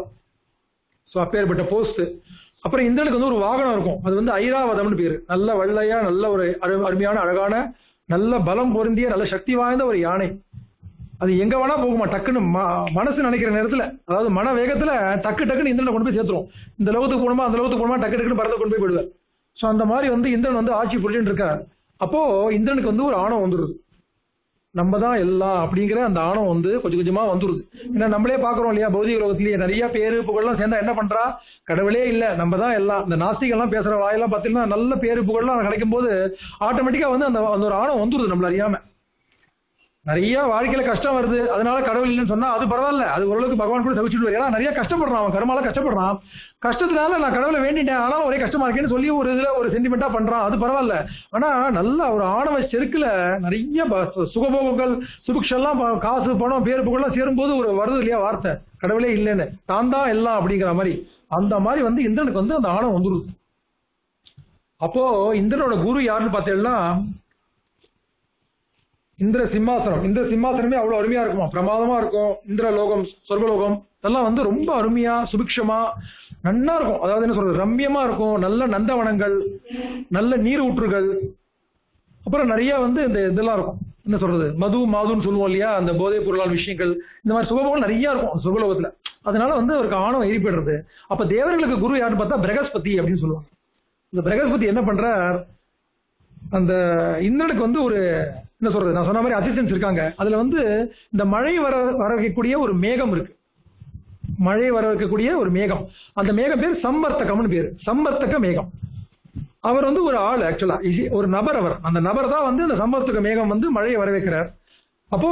ஸோ அப்பேற்பட்ட போஸ்ட் அப்புறம் இந்திரனுக்கு வந்து ஒரு வாகனம் இருக்கும் அது வந்து ஐராவதம்னு பேரு நல்ல வெள்ளையா நல்ல ஒரு அரு- அருமையான அழகான நல்ல பலம் பொருந்திய நல்ல சக்தி வாய்ந்த ஒரு யானை அது எங்க வேணா போகுமா டக்குன்னு ம- மனசு நினைக்கிற நேரத்துல அதாவது மன வேகத்துல டக்கு டக்குன்னு இந்திரனை கொண்டு போய் சேர்த்துரும் இந்த லோகத்துக்கு போகணுமா அந்த லோகத்துக்கு போகணுமா டக்கு டக்குன்னு பரத கொண்டு போய் விடுவார் ஸோ அந்த மாதிரி வந்து இந்திரன் வந்து ஆட்சி புரிஞ்சுட்டு இருக்கார் அப்போ இந்திரனுக்கு வந்து ஒரு ஆணவம் வந்துருது நம்ம தான் எல்லாம் அப்படிங்கிற அந்த ஆணவம் வந்து கொஞ்சம் கொஞ்சமா வந்துருது ஏன்னா நம்மளே பாக்குறோம் இல்லையா பௌதிக உலகத்திலேயே நிறைய பேரு புகழ்லாம் சேர்ந்தா என்ன பண்றா கடவுளே இல்ல நம்ம தான் எல்லாம் இந்த நாஸ்திகெல்லாம் பேசுற வாயெல்லாம் பார்த்தீங்கன்னா நல்ல பேரு புகழ்லாம் கிடைக்கும் போது ஆட்டோமேட்டிக்கா வந்து அந்த அந்த ஒரு ஆணவம் வந்துருது நம்மள அறியாம நிறைய வாழ்க்கையில கஷ்டம் வருது அதனால கடவுள் இல்லைன்னு சொன்னா அது பரவாயில்ல அது ஓரளவுக்கு பகவான் கூட தவிச்சுட்டு ஏன்னா நிறைய கஷ்டப்படுறான் அவன் கருமால கஷ்டப்படுறான் கஷ்டத்தினால நான் கடவுளை வேண்டிட்டேன் ஆனாலும் ஒரே கஷ்டமா இருக்கேன்னு சொல்லி ஒரு இதுல ஒரு சென்டிமெண்டா பண்றான் அது பரவாயில்ல ஆனா நல்ல ஒரு ஆணவ செருக்குல நிறைய ப- சுகபோகங்கள் சுபிக்ஷெல்லாம் ப- காசு பணம் பேர் புகழ்லாம் சேரும்போது ஒரு வருது இல்லையா வார்த்தை கடவுளே இல்லைன்னு தான் தான் எல்லாம் அப்படிங்கிற மாதிரி அந்த மாதிரி வந்து இந்திரனுக்கு வந்து அந்த ஆணவம் வந்துருது அப்போ இந்திரனோட குரு யாருன்னு பார்த்தீங்கன்னா இந்திர சிம்மாசனம் இந்திர சிம்மாசனமே அவ்வளவு அருமையா இருக்குமா பிரமாதமா இருக்கும் இந்திர லோகம் சொர்க்கலோகம் இதெல்லாம் வந்து ரொம்ப அருமையா சுபிக்ஷமா நன்னா இருக்கும் அதாவது என்ன சொல்றது ரம்யமா இருக்கும் நல்ல நந்தவனங்கள் நல்ல நீர் ஊற்றுகள் அப்புறம் நிறைய வந்து இந்த இதெல்லாம் இருக்கும் என்ன சொல்றது மது மாதுன்னு சொல்லுவோம் இல்லையா அந்த போதைப் பொருளால் விஷயங்கள் இந்த மாதிரி சுகபோகம் நிறைய இருக்கும் சுகலோகத்துல அதனால வந்து அவருக்கு ஆணவம் எரிப்படுறது அப்ப தேவர்களுக்கு குரு யாருன்னு பார்த்தா பிரகஸ்பதி அப்படின்னு சொல்லுவாங்க இந்த பிரகஸ்பதி என்ன பண்றார் அந்த இந்திரனுக்கு வந்து ஒரு என்ன சொல்றது நான் சொன்ன மாதிரி அசிஸ்டன்ஸ் இருக்காங்க அதுல வந்து இந்த மழை வர வர வைக்கக்கூடிய ஒரு மேகம் இருக்கு மழை வர வைக்கக்கூடிய ஒரு மேகம் அந்த மேகம் பேர் சம்பர்த்தகம்னு பேரு சம்பர்த்தக மேகம் அவர் வந்து ஒரு ஆள் ஆக்சுவலா ஒரு நபர் அவர் அந்த நபர் தான் வந்து அந்த சம்பர்த்தக மேகம் வந்து மழையை வர வைக்கிறார் அப்போ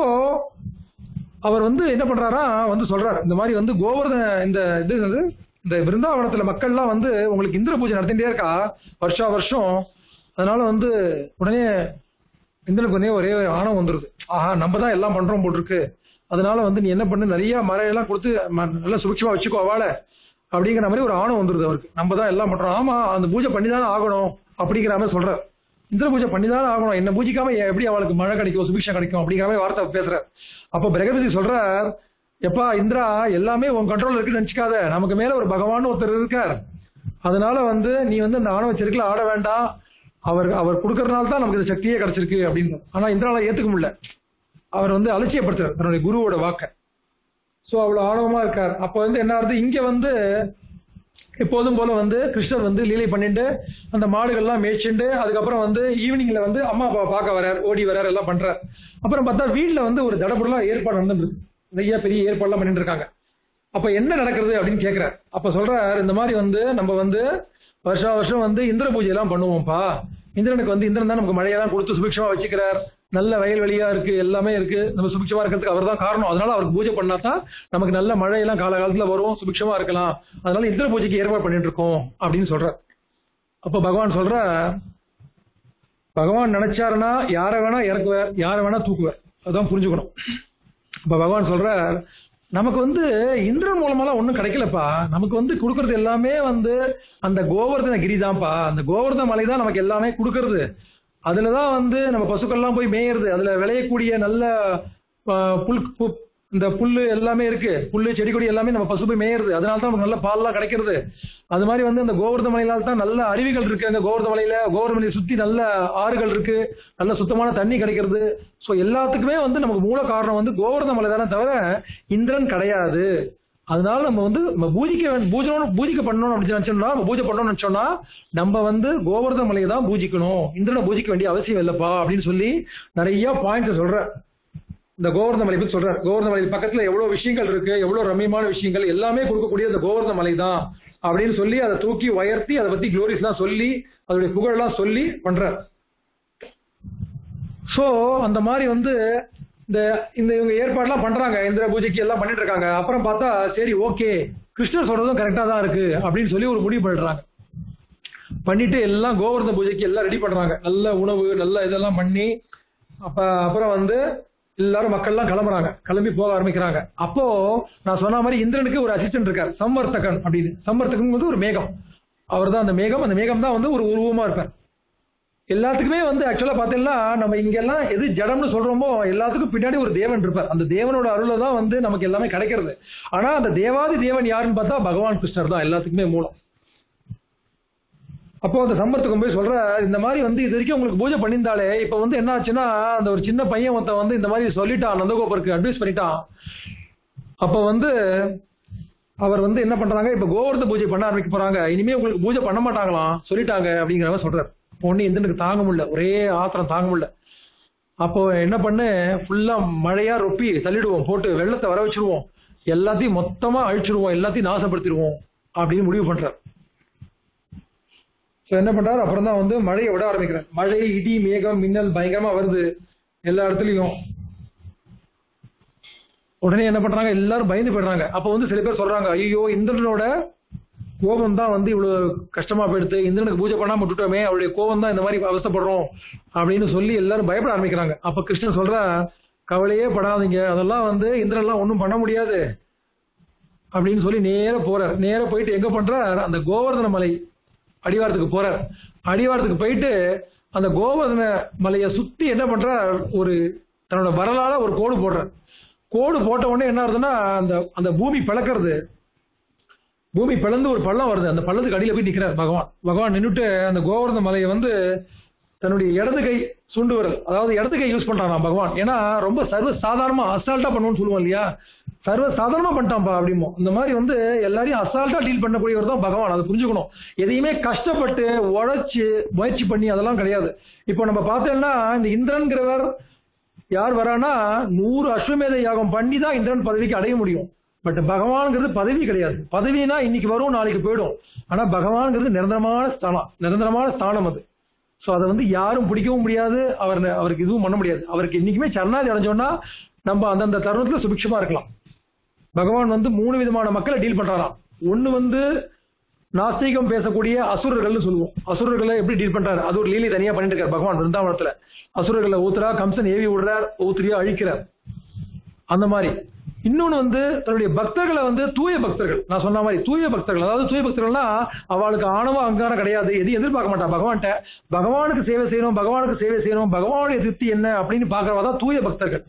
அவர் வந்து என்ன பண்றாரா வந்து சொல்றார் இந்த மாதிரி வந்து கோவர்தன இந்த இது வந்து இந்த விருந்தாவனத்துல மக்கள்லாம் வந்து உங்களுக்கு இந்திர பூஜை நடத்திட்டே இருக்கா வருஷா வருஷம் அதனால வந்து உடனே இந்திரனுக்கு உடனே ஒரே ஒரு ஆணவம் வந்துருது ஆஹா நம்ம தான் எல்லாம் பண்றோம் போட்டிருக்கு அதனால வந்து நீ என்ன பண்ணு நிறைய மழையெல்லாம் கொடுத்து ம- நல்லா சுபிட்சமா வச்சுக்கோ அவளை அப்படிங்கிற மாதிரி ஒரு ஆணவம் வந்துருது அவருக்கு நம்ம தான் எல்லாம் பண்றோம் ஆமா அந்த பூஜை பண்ணி தானே ஆகணும் அப்படிங்கிற மாதிரி சொல்றார் இந்திர பூஜை பண்ணி தானே ஆகணும் என்ன பூஜிக்காம எப்படி அவளுக்கு மழை கிடைக்கும் சுபிக்ஷம் கிடைக்கும் அப்படிங்கிற மாதிரி வார்த்தை பேசுறார் அப்ப பிரகபதி சொல்றார் எப்பா இந்திரா எல்லாமே உன் கண்ட்ரோல் இருக்குன்னு நினைச்சுக்காத நமக்கு மேல ஒரு பகவான் ஒருத்தர் இருக்கார் அதனால வந்து நீ வந்து அந்த ஆணவ செருக்குல ஆட வேண்டாம் அவர் அவர் கொடுக்கறதுனால தான் நமக்கு இந்த சக்தியே கிடைச்சிருக்கு அப்படின்னு ஆனா இந்திரால ஏத்துக்க முடியல அவர் வந்து அலட்சியப்படுத்துறார் தன்னுடைய குருவோட வாக்க சோ அவ்வளவு ஆணவமா இருக்கார் அப்ப வந்து என்ன ஆகுது இங்க வந்து எப்போதும் போல வந்து கிருஷ்ணர் வந்து லீலை பண்ணிட்டு அந்த மாடுகள்லாம் மேய்ச்சிண்டு அதுக்கப்புறம் வந்து ஈவினிங்ல வந்து அம்மா அப்பா பார்க்க வரார் ஓடி வரார் எல்லாம் பண்றார் அப்புறம் பார்த்தா வீட்டுல வந்து ஒரு தடபுடலா ஏற்பாடு நடந்துருக்கு நிறைய பெரிய ஏற்பாடுலாம் பண்ணிட்டு இருக்காங்க அப்ப என்ன நடக்கிறது அப்படின்னு கேக்குறார் அப்ப சொல்றார் இந்த மாதிரி வந்து நம்ம வந்து வருஷா வருஷம் வந்து இந்திர பூஜை எல்லாம் பண்ணுவோம்ப்பா இந்திரனுக்கு வந்து இந்திரன் தான் நமக்கு மழையெல்லாம் கொடுத்து சுபிக்ஷமா வச்சுக்கிறார் நல்ல வயல்வெளியா இருக்கு எல்லாமே இருக்கு நம்ம சுபிக்ஷமா இருக்கிறதுக்கு அவர் தான் காரணம் அதனால அவருக்கு பூஜை பண்ணா தான் நமக்கு நல்ல மழையெல்லாம் காலகாலத்துல வரும் சுபிக்ஷமா இருக்கலாம் அதனால இந்திர பூஜைக்கு ஏற்பாடு பண்ணிட்டு இருக்கோம் அப்படின்னு சொல்றார் அப்ப பகவான் சொல்ற பகவான் நினைச்சாருன்னா யாரை வேணா இறக்குவார் யாரை வேணா தூக்குவார் அதான் புரிஞ்சுக்கணும் இப்ப பகவான் சொல்றார் நமக்கு வந்து இந்திரன் மூலமெல்லாம் ஒண்ணும் கிடைக்கலப்பா நமக்கு வந்து கொடுக்கறது எல்லாமே வந்து அந்த கோவர்தன கிரி தான்ப்பா அந்த கோவர்தன மலை தான் நமக்கு எல்லாமே கொடுக்கறது அதுலதான் வந்து நம்ம பசுக்கள்லாம் போய் மேயறது அதுல விளையக்கூடிய நல்ல ஆ, புல் பு- இந்த புல்லு எல்லாமே இருக்கு புல்லு செடி கொடி எல்லாமே நம்ம பசு போய் மேயறது அதனால தான் நமக்கு நல்ல பால்லாம் கிடைக்கிறது அது மாதிரி வந்து இந்த கோவர்த மலையில தான் நல்ல அருவிகள் இருக்கு அந்த கோவர்த மலையில கோவர்த மலையை சுத்தி நல்ல ஆறுகள் இருக்கு நல்ல சுத்தமான தண்ணி கிடைக்கிறது ஸோ எல்லாத்துக்குமே வந்து நமக்கு மூல காரணம் வந்து கோவர்த மலை தானே தவிர இந்திரன் கிடையாது அதனால நம்ம வந்து நம்ம பூஜிக்க வே- பூஜனம் பூஜிக்க பண்ணணும் அப்படின்னு நினைச்சோம்னா நம்ம பூஜை பண்ணணும்னு நினைச்சோம்னா நம்ம வந்து கோவர்த மலையை தான் பூஜிக்கணும் இந்திரனை பூஜிக்க வேண்டிய அவசியம் இல்லப்பா அப்படின்னு சொல்லி நிறைய பாயிண்ட்ஸ் சொல்றேன் இந்த கோவர்த மலை பத்தி சொல்றார் கோவர்த மலை பக்கத்துல எவ்வளவு விஷயங்கள் இருக்கு எவ்வளவு ரம்மியமான விஷயங்கள் எல்லாமே கொடுக்கக்கூடிய இந்த கோவர்த மலை தான் அப்படின்னு சொல்லி அதை தூக்கி உயர்த்தி அதை பத்தி க்ளோரிஸ் எல்லாம் சொல்லி அதோடைய புகழெல்லாம் சொல்லி பண்றார் சோ அந்த மாதிரி வந்து இந்த இந்த இவங்க ஏற்பாடுலாம் பண்றாங்க இந்திர பூஜைக்கு எல்லாம் பண்ணிட்டு இருக்காங்க அப்புறம் பார்த்தா சரி ஓகே கிருஷ்ணர் சொல்றதும் கரெக்டா தான் இருக்கு அப்படின்னு சொல்லி ஒரு முடிவு பண்றாங்க பண்ணிட்டு எல்லாம் கோவர்தன பூஜைக்கு எல்லாம் ரெடி பண்றாங்க நல்ல உணவு நல்ல இதெல்லாம் பண்ணி அப்ப அப்புறம் வந்து எல்லாரும் மக்கள்லாம் கிளம்புறாங்க கிளம்பி போக ஆரம்பிக்கிறாங்க அப்போ நான் சொன்ன மாதிரி இந்திரனுக்கு ஒரு அசிஸ்டன்ட் இருக்கார் சம்வர்த்தகன் அப்படின்னு சம்வர்த்தகன் வந்து ஒரு மேகம் அவர் தான் அந்த மேகம் அந்த மேகம் தான் வந்து ஒரு உருவமா இருப்பார் எல்லாத்துக்குமே வந்து ஆக்சுவலா பாத்தீங்கன்னா நம்ம இங்க எல்லாம் எது ஜடம்னு சொல்றோமோ எல்லாத்துக்கும் பின்னாடி ஒரு தேவன் இருப்பார் அந்த தேவனோட அருளை தான் வந்து நமக்கு எல்லாமே கிடைக்கிறது ஆனா அந்த தேவாதி தேவன் யாருன்னு பார்த்தா பகவான் கிருஷ்ணர் தான் எல்லாத்துக்குமே மூலம் அப்போ அந்த சம்பரத்துக்கு போய் சொல்ற இந்த மாதிரி வந்து இது வரைக்கும் உங்களுக்கு பூஜை பண்ணியிருந்தாலே இப்ப வந்து என்ன ஆச்சுன்னா அந்த ஒரு சின்ன பையன் ஒருத்தன் வந்து இந்த மாதிரி சொல்லிட்டான் நந்தகோபருக்கு அட்வைஸ் பண்ணிட்டான் அப்ப வந்து அவர் வந்து என்ன பண்றாங்க இப்ப கோவர்த பூஜை பண்ண ஆரம்பிக்க போறாங்க இனிமே உங்களுக்கு பூஜை பண்ண மாட்டாங்களாம் சொல்லிட்டாங்க அப்படிங்கிற மாதிரி சொல்றாரு ஒண்ணு இந்திரனுக்கு தாங்க முடியல ஒரே ஆத்திரம் தாங்க முடியல அப்போ என்ன பண்ணு ஃபுல்லா மழையா ரொப்பி தள்ளிடுவோம் போட்டு வெள்ளத்தை வர வச்சிருவோம் எல்லாத்தையும் மொத்தமா அழிச்சிருவோம் எல்லாத்தையும் நாசப்படுத்திடுவோம் அப்படின்னு முடிவு பண்றார் ஸோ என்ன பண்றாரு அப்புறம் தான் வந்து மழையை விட ஆரம்பிக்கிறார் மழை இடி மேகம் மின்னல் பயங்கரமா வருது எல்லா இடத்துலயும் உடனே என்ன பண்றாங்க எல்லாரும் பயந்து போயிடுறாங்க அப்ப வந்து சில பேர் சொல்றாங்க ஐயோ இந்திரனோட கோபம் தான் வந்து இவ்வளவு கஷ்டமா போயிடுது இந்திரனுக்கு பூஜை பண்ணாம விட்டுட்டோமே அவருடைய கோபம் தான் இந்த மாதிரி அவஸ்தைப்படுறோம் அப்படின்னு சொல்லி எல்லாரும் பயப்பட ஆரம்பிக்கிறாங்க அப்ப கிருஷ்ணன் சொல்ற கவலையே படாதீங்க அதெல்லாம் வந்து இந்திரன்லாம் ஒன்றும் பண்ண முடியாது அப்படின்னு சொல்லி நேர போறார் நேர போயிட்டு எங்க பண்றார் அந்த கோவர்தன மலை அடிவாரத்துக்கு போறார் அடிவாரத்துக்கு போயிட்டு அந்த கோவர்தன மலையை சுத்தி என்ன பண்றார் ஒரு தன்னோட வரலாற ஒரு கோடு போடுறார் கோடு போட்ட உடனே என்ன ஆகுதுன்னா அந்த அந்த பூமி பிளக்கிறது பூமி பிளந்து ஒரு பள்ளம் வருது அந்த பள்ளத்துக்கு அடியில போய் நிக்கிறார் பகவான் பகவான் நின்னுட்டு அந்த கோவர்தன மலையை வந்து தன்னுடைய இடது கை சுண்டு விரல் அதாவது இடது கை யூஸ் பண்றான் பகவான் ஏன்னா ரொம்ப சர்வ சாதாரணமா அசால்ட்டா பண்ணுவோம்னு சொல்லுவோம் இல்லையா சர்வ சாதாரணமா பண்ணிட்டான்ப்பா அப்படிமோ இந்த மாதிரி வந்து எல்லாரையும் அசால்ட்டா டீல் பண்ணக்கூடியவர் தான் பகவான் அதை புரிஞ்சுக்கணும் எதையுமே கஷ்டப்பட்டு உழைச்சு முயற்சி பண்ணி அதெல்லாம் கிடையாது இப்போ நம்ம பார்த்தோம்னா இந்த இந்திரன்கிறவர் யார் வரானா நூறு அஸ்வமேத யாகம் பண்ணி தான் இந்திரன் பதவிக்கு அடைய முடியும் பட் பகவான்ங்கிறது பதவி கிடையாது பதவினா இன்னைக்கு வரும் நாளைக்கு போயிடும் ஆனா பகவான்ங்கிறது நிரந்தரமான ஸ்தானம் நிரந்தரமான ஸ்தானம் அது ஸோ அதை வந்து யாரும் பிடிக்கவும் முடியாது அவர் அவருக்கு இதுவும் பண்ண முடியாது அவருக்கு இன்னைக்குமே சரணாதி அடைஞ்சோம்னா நம்ம அந்தந்த தருணத்துல சுபிக்ஷமா இருக்கலாம் பகவான் வந்து மூணு விதமான மக்களை டீல் பண்றாராம் ஒன்னு வந்து நாஸ்திகம் பேசக்கூடிய அசுரர்கள்னு சொல்லுவோம் அசுரர்களை எப்படி டீல் பண்றாரு அது ஒரு லீலை தனியா பண்ணிட்டு இருக்காரு பகவான் விருந்தாவனத்துல அசுரர்களை ஊத்துறா கம்சன் ஏவி விடுறார் ஊத்துறியா அழிக்கிறார் அந்த மாதிரி இன்னொன்னு வந்து தன்னுடைய பக்தர்களை வந்து தூய பக்தர்கள் நான் சொன்ன மாதிரி தூய பக்தர்கள் அதாவது தூய பக்தர்கள்னா அவளுக்கு ஆணவ அங்காரம் கிடையாது எதையும் எதிர்பார்க்க மாட்டா பகவான்கிட்ட பகவானுக்கு சேவை செய்யணும் பகவானுக்கு சேவை செய்யணும் பகவானுடைய திருப்தி என்ன அப்படின்னு பாக்குறவா தான் தூய பக்தர்கள்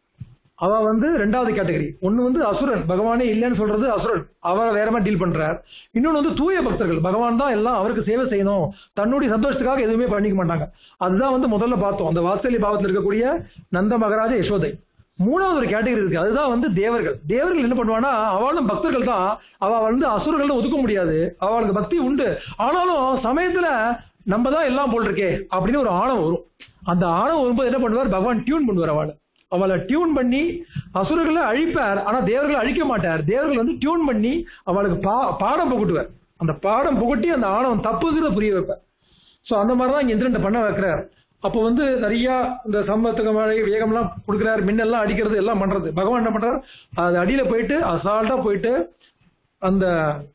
அவ வந்து ரெண்டாவது கேட்டகரி ஒன்னு வந்து அசுரன் பகவானே இல்லைன்னு சொல்றது அசுரன் அவரை வேற மாதிரி டீல் பண்றார் இன்னொன்னு வந்து தூய பக்தர்கள் பகவான் தான் எல்லாம் அவருக்கு சேவை செய்யணும் தன்னுடைய சந்தோஷத்துக்காக எதுவுமே பண்ணிக்க மாட்டாங்க அதுதான் வந்து முதல்ல பார்த்தோம் அந்த வாத்சல்ய பாவத்தில் இருக்கக்கூடிய நந்த மகராஜ யசோதை மூணாவது ஒரு கேட்டகரி இருக்கு அதுதான் வந்து தேவர்கள் தேவர்கள் என்ன பண்ணுவானா அவளும் பக்தர்கள் தான் அவ வந்து அசுரர்கள் ஒதுக்க முடியாது அவளுக்கு பக்தி உண்டு ஆனாலும் சமயத்துல நம்ம தான் எல்லாம் போல் இருக்கே அப்படின்னு ஒரு ஆணவம் வரும் அந்த ஆணவம் வரும்போது என்ன பண்ணுவார் பகவான் டியூன் பண்ணுவார் அவளை அவளை டியூன் பண்ணி அசுரர்களை அழிப்பார் ஆனா தேவர்களை அழிக்க மாட்டார் தேவர்கள் வந்து டியூன் பண்ணி அவளுக்கு பா பாடம் புகட்டுவார் அந்த பாடம் புகட்டி அந்த ஆணவம் தப்புங்கிறத புரிய வைப்பார் ஸோ அந்த மாதிரி தான் இங்க இந்திரன் பண்ண வைக்கிறார் அப்போ வந்து நிறைய இந்த சம்பத்துக்கு மழை வேகம்லாம் கொடுக்குறாரு மின்னெல்லாம் அடிக்கிறது எல்லாம் பண்றது பகவான் என்ன பண்றாரு அது அடியில போயிட்டு அசால்ட்டா போயிட்டு அந்த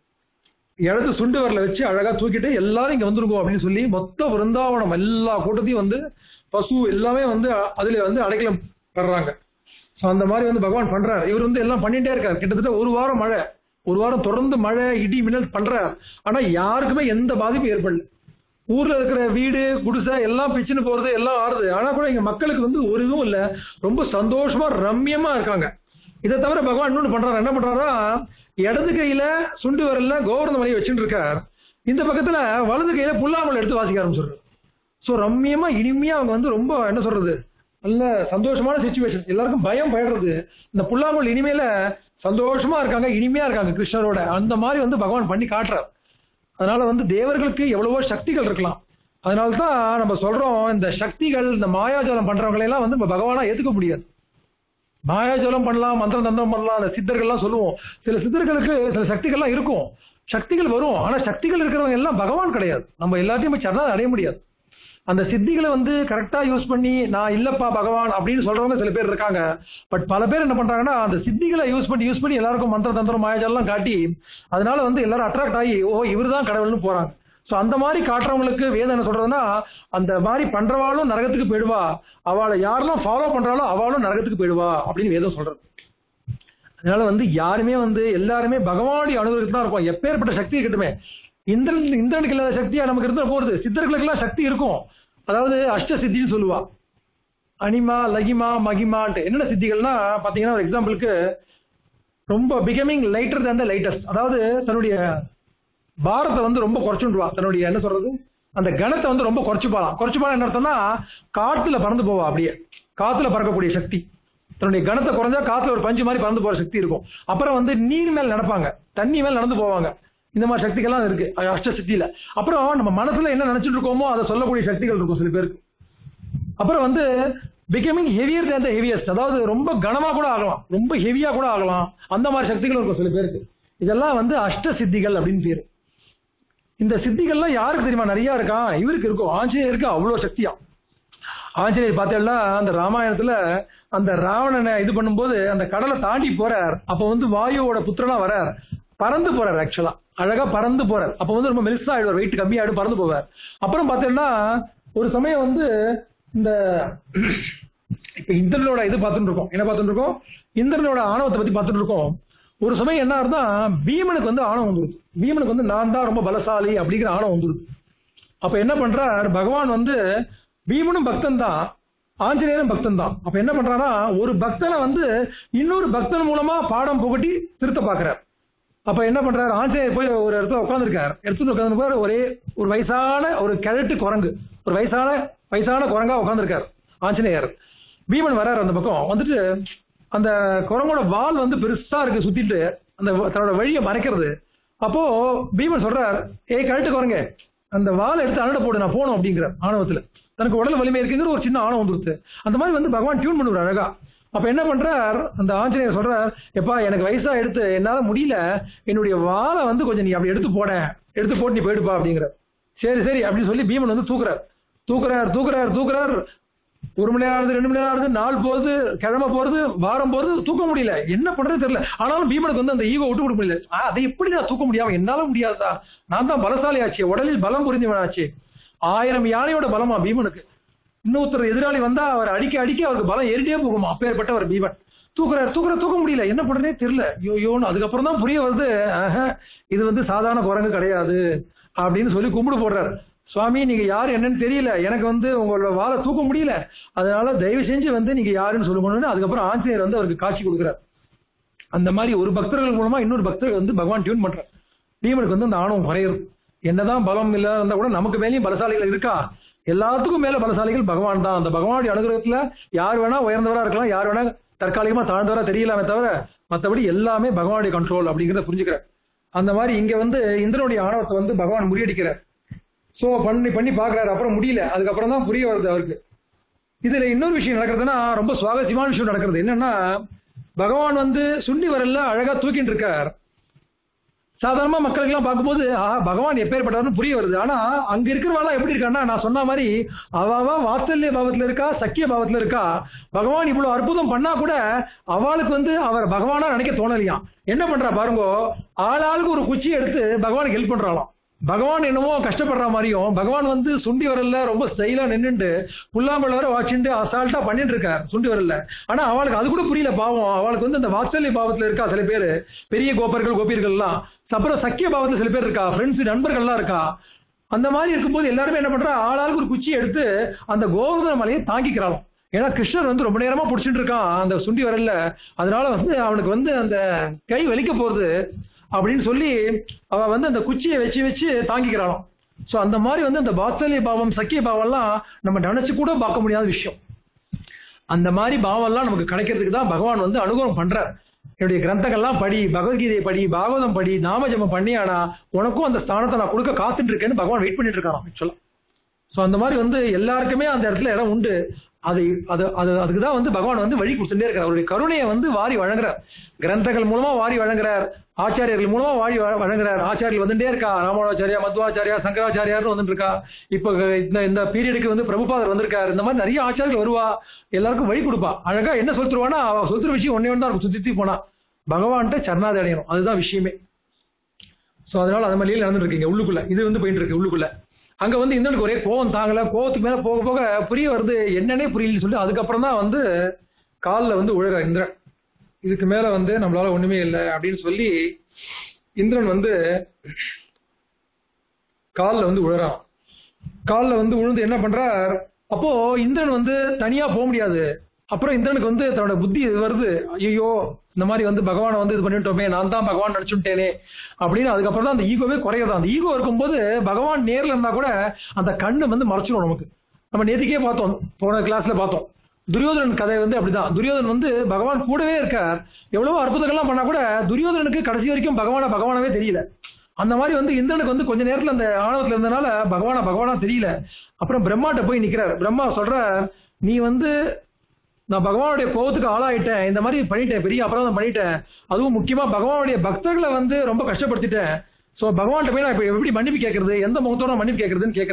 இடத்து சுண்டு வரல வச்சு அழகா தூக்கிட்டு எல்லாரும் இங்க வந்துருக்கோம் அப்படின்னு சொல்லி மொத்த விருந்தாவனம் எல்லா கூட்டத்தையும் வந்து பசு எல்லாமே வந்து அதுல வந்து அடைக்கலம் படுறாங்க ஸோ அந்த மாதிரி வந்து பகவான் பண்றாரு இவர் வந்து எல்லாம் பண்ணிட்டே இருக்காரு கிட்டத்தட்ட ஒரு வாரம் மழை ஒரு வாரம் தொடர்ந்து மழை இடி மின்னல் பண்றாரு ஆனா யாருக்குமே எந்த பாதிப்பும் ஏற்படல ஊர்ல இருக்கிற வீடு குடிசை எல்லாம் பிச்சுன்னு போறது எல்லாம் ஆறுது ஆனா கூட இங்க மக்களுக்கு வந்து ஒரு இதுவும் இல்ல ரொம்ப சந்தோஷமா ரம்யமா இருக்காங்க இதை தவிர பகவான் இன்னொன்னு பண்றாரு என்ன பண்றாரா இடது கையில சுண்டு வரல கோவர்ந்த மலையை வச்சுட்டு இருக்கார் இந்த பக்கத்துல வலது கையில புல்லாமல் எடுத்து வாசிக்க ஆரம்பிச்சிடுறாரு ஸோ ரம்யமா இனிமையா அவங்க வந்து ரொம்ப என்ன சொல்றது நல்ல சந்தோஷமான சுச்சுவேஷன் எல்லாருக்கும் பயம் பயப்படுறது இந்த புல்லாங்குழல் இனிமேல சந்தோஷமா இருக்காங்க இனிமையா இருக்காங்க கிருஷ்ணரோட அந்த மாதிரி வந்து பகவான் பண்ணி காட்டுறார் அதனால வந்து தேவர்களுக்கு எவ்வளவோ சக்திகள் இருக்கலாம் அதனால தான் நம்ம சொல்றோம் இந்த சக்திகள் இந்த மாயாஜாலம் பண்றவங்களை எல்லாம் வந்து நம்ம பகவானா ஏத்துக்க முடியாது மாயாஜாலம் பண்ணலாம் மந்திரம் தந்திரம் பண்ணலாம் அந்த சித்தர்கள்லாம் சொல்லுவோம் சில சித்தர்களுக்கு சில சக்திகள்லாம் இருக்கும் சக்திகள் வரும் ஆனா சக்திகள் இருக்கிறவங்க எல்லாம் பகவான் கிடையாது நம்ம எல்லாத்தையும் போய் சரணாதி அடைய முடியாது அந்த சித்திகளை வந்து கரெக்டா யூஸ் பண்ணி நான் இல்லப்பா பகவான் அப்படின்னு சொல்றவங்க சில பேர் இருக்காங்க பட் பல பேர் என்ன பண்றாங்கன்னா அந்த சித்திகளை யூஸ் பண்ணி யூஸ் பண்ணி எல்லாருக்கும் மந்திர தந்திரம் மாயாஜாலாம் காட்டி அதனால வந்து எல்லாரும் அட்ராக்ட் ஆகி ஓ இவர் தான் கடவுள்னு போறாங்க ஸோ அந்த மாதிரி காட்டுறவங்களுக்கு வேதம் என்ன சொல்றதுன்னா அந்த மாதிரி பண்றவாளும் நரகத்துக்கு போயிடுவா அவளை யாரெல்லாம் ஃபாலோ பண்றாளோ அவளும் நரகத்துக்கு போயிடுவா அப்படின்னு வேதம் சொல்றது அதனால வந்து யாருமே வந்து எல்லாருமே பகவானுடைய அனுபவத்துக்கு தான் இருக்கும் எப்பேற்பட்ட சக்தி இருக்கட்டுமே இந்திரன் இந்திரனுக்கு இல்லாத சக்தியா நமக்கு இருந்தா போறது சித்தர்களுக்கு எல்லாம் சக்தி இருக்கும் அதாவது அஷ்ட சித்தின்னு சொல்லுவா அனிமா லகிமா மகிமான்ட்டு என்னென்ன சித்திகள்னா பாத்தீங்கன்னா ஒரு எக்ஸாம்பிளுக்கு ரொம்ப becoming lighter than the lightest அதாவது தன்னுடைய பாரத்தை வந்து ரொம்ப குறைச்சுடுவா தன்னுடைய என்ன சொல்றது அந்த கணத்தை வந்து ரொம்ப குறைச்சுப்பாலாம் குறைச்சுப்பாலாம் என்ன அர்த்தம்னா காத்துல பறந்து போவா அப்படியே காத்துல பறக்கக்கூடிய சக்தி தன்னுடைய கணத்தை குறைஞ்சா காத்துல ஒரு பஞ்சு மாதிரி பறந்து போற சக்தி இருக்கும் அப்புறம் வந்து நீர் மேல் நடப்பாங்க தண்ணி மேல் நடந்து போவாங்க இந்த மாதிரி சக்திகள்லாம் இருக்கு அஹ் அஷ்ட சக்தியில அப்புறம் நம்ம மனசுல என்ன நினைச்சிட்டு இருக்கோமோ அதை சொல்லக்கூடிய சக்திகள் இருக்கும் சில பேருக்கு அப்புறம் வந்து becoming heavier than the heaviest அதாவது ரொம்ப கனமா கூட ஆகலாம் ரொம்ப ஹெவியா கூட ஆகலாம் அந்த மாதிரி சக்திகள் இருக்கும் சில பேருக்கு இதெல்லாம் வந்து அஷ்ட சித்திகள் அப்படின்னு பேரு இந்த சித்திகள்லாம் யாருக்கு தெரியுமா நிறைய இருக்கா இவருக்கு இருக்கும் ஆஞ்சநேயருக்கு அவ்வளவு சக்தியா ஆஞ்சநேயர் பார்த்தேன்னா அந்த ராமாயணத்துல அந்த ராவணனை இது பண்ணும்போது அந்த கடலை தாண்டி போறார் அப்ப வந்து வாயுவோட புத்திரனா வரார் பறந்து போறார் ஆக்சுவலா அழகா பறந்து போறார் அப்ப வந்து ரொம்ப மெலிசா ஆயிடுவார் வெயிட் கம்மியாயிடும் பறந்து போவார் அப்புறம் பார்த்தேன்னா ஒரு சமயம் வந்து இந்த இப்ப இந்திரனோட இது பார்த்துட்டு இருக்கோம் என்ன பார்த்துட்டு இருக்கோம் இந்திரனோட ஆணவத்தை பத்தி பார்த்துட்டு இருக்கோம் ஒரு சமயம் என்ன ஆகுதுன்னா பீமனுக்கு வந்து ஆணவம் வந்துருது பீமனுக்கு வந்து நான் தான் ரொம்ப பலசாலி அப்படிங்கிற ஆணவம் வந்துருது அப்ப என்ன பண்றார் பகவான் வந்து பீமனும் பக்தன் தான் ஆஞ்சநேயரும் பக்தன் தான் அப்ப என்ன பண்றாருன்னா ஒரு பக்தனை வந்து இன்னொரு பக்தன் மூலமா பாடம் புகட்டி திருத்த பாக்குறார் அப்ப என்ன பண்றாரு ஆஞ்சநேயர் போய் ஒரு இடத்துல உட்காந்துருக்காரு இடத்துல உட்காந்து ஒரே ஒரு வயசான ஒரு கிழட்டு குரங்கு ஒரு வயசான வயசான குரங்கா உட்காந்துருக்காரு ஆஞ்சநேயர் பீமன் வராரு அந்த பக்கம் வந்துட்டு அந்த குரங்கோட வால் வந்து பெருசா இருக்கு சுத்திட்டு அந்த தன்னோட வழியை மறைக்கிறது அப்போ பீமன் சொல்றார் ஏய் கழட்டு குரங்க அந்த வாலை எடுத்து அனட போடு நான் போகணும் அப்படிங்கிற ஆணவத்துல தனக்கு உடல் வலிமை இருக்குங்கிற ஒரு சின்ன ஆணவம் வந்துருச்சு அந்த மாதிரி வந்து பகவான் டியூன் பண்ணுவார் அழகா அப்ப என்ன பண்றார் அந்த ஆஞ்சநேயர் சொல்றார் எப்பா எனக்கு வயசா எடுத்து என்னால முடியல என்னுடைய வாலை வந்து கொஞ்சம் நீ அப்படி எடுத்து போட எடுத்து போட்டு நீ போயிடுப்பா அப்படிங்கிற சரி சரி அப்படின்னு சொல்லி பீமன் வந்து தூக்குறார் தூக்குறார் தூக்குறார் தூக்குறார் ஒரு மணி நேரம் ஆகுது ரெண்டு மணி நேரம் ஆகுது நாள் போகுது கிழமை போறது வாரம் போறது தூக்க முடியல என்ன பண்றது தெரியல ஆனாலும் பீமனுக்கு வந்து அந்த ஈகோ விட்டு கொடுக்க முடியல ஆ, அதை எப்படி நான் தூக்க முடியாம என்னால முடியாதா நான் தான் பலசாலி ஆச்சு உடலில் பலம் புரிஞ்சவன் ஆச்சு ஆயிரம் யானையோட பலமா பீமனுக்கு இன்னொருத்தர் எதிராளி வந்தா அவர் அடிக்க அடிக்க அவருக்கு பலம் ஏறிட்டே போகுமா அப்பேற்பட்டவர் பீமன் தூக்குறாரு தூக்குற தூக்க முடியல என்ன பண்றதே தெரியல யோயோன்னு அதுக்கப்புறம் தான் புரிய வருது ஆஹா, இது வந்து சாதாரண குரங்கு கிடையாது அப்படின்னு சொல்லி கும்பிடு போடுறாரு சுவாமி நீங்க யாரு என்னன்னு தெரியல எனக்கு வந்து உங்களோட வாழை தூக்க முடியல அதனால தயவு செஞ்சு வந்து நீங்க யாருன்னு சொல்லுங்கன்னு அதுக்கப்புறம் ஆஞ்சநேயர் வந்து அவருக்கு காட்சி கொடுக்குறாரு அந்த மாதிரி ஒரு பக்தர்கள் மூலமா இன்னொரு பக்தர்கள் வந்து பகவான் டியூன் பண்றார் பீமனுக்கு வந்து அந்த ஆணவம் குறையுது என்னதான் பலம் இல்ல இருந்தா கூட நமக்கு மேலேயும் பலசாலிகள் இருக்கா எல்லாத்துக்கும் மேல பலசாலிகள் பகவான் தான் அந்த பகவானுடைய அனுகிரகத்துல யார் வேணா உயர்ந்தவரா இருக்கலாம் யார் வேணா தற்காலிகமா தாழ்ந்தவரா தெரியலாமே தவிர மத்தபடி எல்லாமே பகவானுடைய கண்ட்ரோல் அப்படிங்கறத புரிஞ்சுக்கிறார் அந்த மாதிரி இங்க வந்து இந்திரனுடைய ஆணவத்தை வந்து பகவான் முறியடிக்கிறார் சோ பண்ணி பண்ணி பாக்குறாரு அப்புறம் முடியல அதுக்கப்புறம் தான் புரிய வருது அவருக்கு இதுல இன்னொரு விஷயம் நடக்கிறதுனா ரொம்ப சுவாரஸ்யமான விஷயம் நடக்கிறது என்னன்னா பகவான் வந்து சுண்டி வரல அழகா தூக்கிட்டு இருக்கார் சாதாரணமா மக்களுக்கு எல்லாம் பார்க்கும்போது ஆஹா பகவான் எப்பேற்பட்டவர்னு புரிய வருது ஆனா அங்க இருக்கிறவெல்லாம் எப்படி இருக்கான்னா நான் சொன்ன மாதிரி அவாவா வாத்சல்ய பாவத்துல இருக்கா சக்கிய பாவத்துல இருக்கா பகவான் இவ்வளவு அற்புதம் பண்ணா கூட அவளுக்கு வந்து அவர் பகவானா நினைக்க தோணலையாம் என்ன பண்றா பாருங்க ஆளாளுக்கு ஒரு குச்சி எடுத்து பகவானுக்கு ஹெல்ப் பண்றாளாம் பகவான் என்னமோ கஷ்டப்படுற மாதிரியும் பகவான் வந்து சுண்டி வரல ரொம்ப ஸ்டைலா நின்னுட்டு புல்லாம்பல் வர வாச்சுட்டு அசால்ட்டா பண்ணிட்டு இருக்கார் சுண்டி வரல ஆனா அவளுக்கு அது கூட புரியல பாவம் அவளுக்கு வந்து அந்த வாத்சல்ய பாவத்துல இருக்கா சில பேர் பெரிய கோப்பர்கள் கோபியர்கள் எல்லாம் அப்புறம் சக்கிய பாவத்துல சில பேர் இருக்கா ஃப்ரெண்ட்ஸ் நண்பர்கள்லாம் இருக்கா அந்த மாதிரி இருக்கும்போது எல்லாருமே என்ன பண்றா ஆளாளுக்கு ஒரு குச்சி எடுத்து அந்த கோவர்தன மலையை தாங்கிக்கிறாளாம் ஏன்னா கிருஷ்ணர் வந்து ரொம்ப நேரமா பிடிச்சிட்டு இருக்கான் அந்த சுண்டி வரல அதனால வந்து அவனுக்கு வந்து அந்த கை வலிக்க போகுது அப்படின்னு சொல்லி அவ வந்து அந்த குச்சியை வச்சு வச்சு தாங்கிக்கிறாளாம் சோ அந்த மாதிரி வந்து அந்த வாத்சல்ய பாவம் சக்கிய பாவம்லாம் நம்ம நினைச்சு கூட பார்க்க முடியாத விஷயம் அந்த மாதிரி பாவம்லாம் நமக்கு கிடைக்கிறதுக்கு தான் பகவான் வந்து அனுகிரகம் பண்றார் என்னுடைய கிரந்தங்கள்லாம் படி பகவத்கீதையை படி பாகவதம் படி நாமஜபம் பண்ணியானா உனக்கும் அந்த ஸ்தானத்தை நான் கொடுக்க காத்துட்டு இருக்கேன்னு பகவான் வெயிட் பண்ணிட்டு இருக்காராம் ஆக்சுவலா சோ அந்த மாதிரி வந்து எல்லாருக்குமே அந்த இடத்துல இடம் உண்டு அது அது அது அதுக்கு தான் வந்து பகவான் வந்து வழி கொடுத்துட்டே இருக்கார் அவருடைய கருணையை வந்து வாரி வழங்குறார் கிரந்தங்கள் மூலமா வாரி வழங்குறார் ஆச்சாரியர்கள் மூலமா வாரி வ- வழங்குறார் ஆச்சாரியர்கள் வந்துட்டே இருக்கா ராமானுஜாச்சாரியா மத்வாச்சாரியா சங்கராச்சாரியார்னு வந்துட்டு இருக்கா இப்போ இந்த இந்த பீரியடுக்கு வந்து பிரபுபாதர் வந்திருக்காரு இந்த மாதிரி நிறைய ஆச்சாரியர்கள் வருவா எல்லாருக்கும் வழி கொடுப்பா அழகா என்ன சொல்லிருவானா அவ சொல்ற விஷயம் ஒன்னே ஒன்று தான் இருக்கும் சுத்தி சுத்தி போனா பகவான்கிட்ட சரணாதி அடையணும் அதுதான் விஷயமே சோ அதனால அந்த மாதிரி லீலை நடந்துட்டு இருக்கீங்க உள்ளுக்குள்ள இது வந்து போயிட்டு இருக்கு உள்ளுக்குள்ள அங்க வந்து இந்தனுக்கு ஒரே கோவம் தாங்கல கோவத்துக்கு மேல போக போக புரிய வருது என்னன்னே புரியலன்னு சொல்லி அதுக்கப்புறம் தான் வந்து காலில் வந்து உழற இந்திரன் இதுக்கு மேல வந்து நம்மளால ஒண்ணுமே இல்லை அப்படின்னு சொல்லி இந்திரன் வந்து காலில் வந்து உழறான் காலில் வந்து விழுந்து என்ன பண்றார் அப்போ இந்திரன் வந்து தனியா போக முடியாது அப்புறம் இந்திரனுக்கு வந்து தன்னோட புத்தி இது வருது ஐயோ இந்த மாதிரி வந்து பகவானை வந்து இது பண்ணிட்டோமே நான் தான் பகவான் நினைச்சுட்டேனே அப்படின்னு அதுக்கப்புறம் தான் அந்த ஈகோவே குறையுது அந்த ஈகோ இருக்கும்போது பகவான் நேர்ல இருந்தா கூட அந்த கண்ணு வந்து மறைச்சிடும் நமக்கு நம்ம நேத்திக்கே பார்த்தோம் போன கிளாஸ்ல பார்த்தோம் துரியோதனன் கதை வந்து அப்படிதான் துரியோதனன் வந்து பகவான் கூடவே இருக்கார் எவ்வளவோ அற்புதங்கள்லாம் பண்ணா கூட துரியோதனனுக்கு கடைசி வரைக்கும் பகவான பகவானவே தெரியல அந்த மாதிரி வந்து இந்திரனுக்கு வந்து கொஞ்ச நேரத்துல அந்த ஆணவத்துல இருந்தனால பகவானா பகவானா தெரியல அப்புறம் பிரம்மாட்ட போய் நிக்கிறார் பிரம்மா சொல்ற நீ வந்து நான் பகவானுடைய கோபத்துக்கு ஆளாயிட்டேன் இந்த மாதிரி பண்ணிட்டேன் பெரிய அபராதம் பண்ணிட்டேன் அதுவும் முக்கியமா பகவானுடைய பக்தர்களை வந்து ரொம்ப கஷ்டப்படுத்திட்டேன் சோ பகவான்கிட்ட போய் நான் இப்ப எப்படி மன்னிப்பு கேட்கறது எந்த முகத்தோட மன்னிப்பு கேட்கறதுன்னு கேட்கிறார்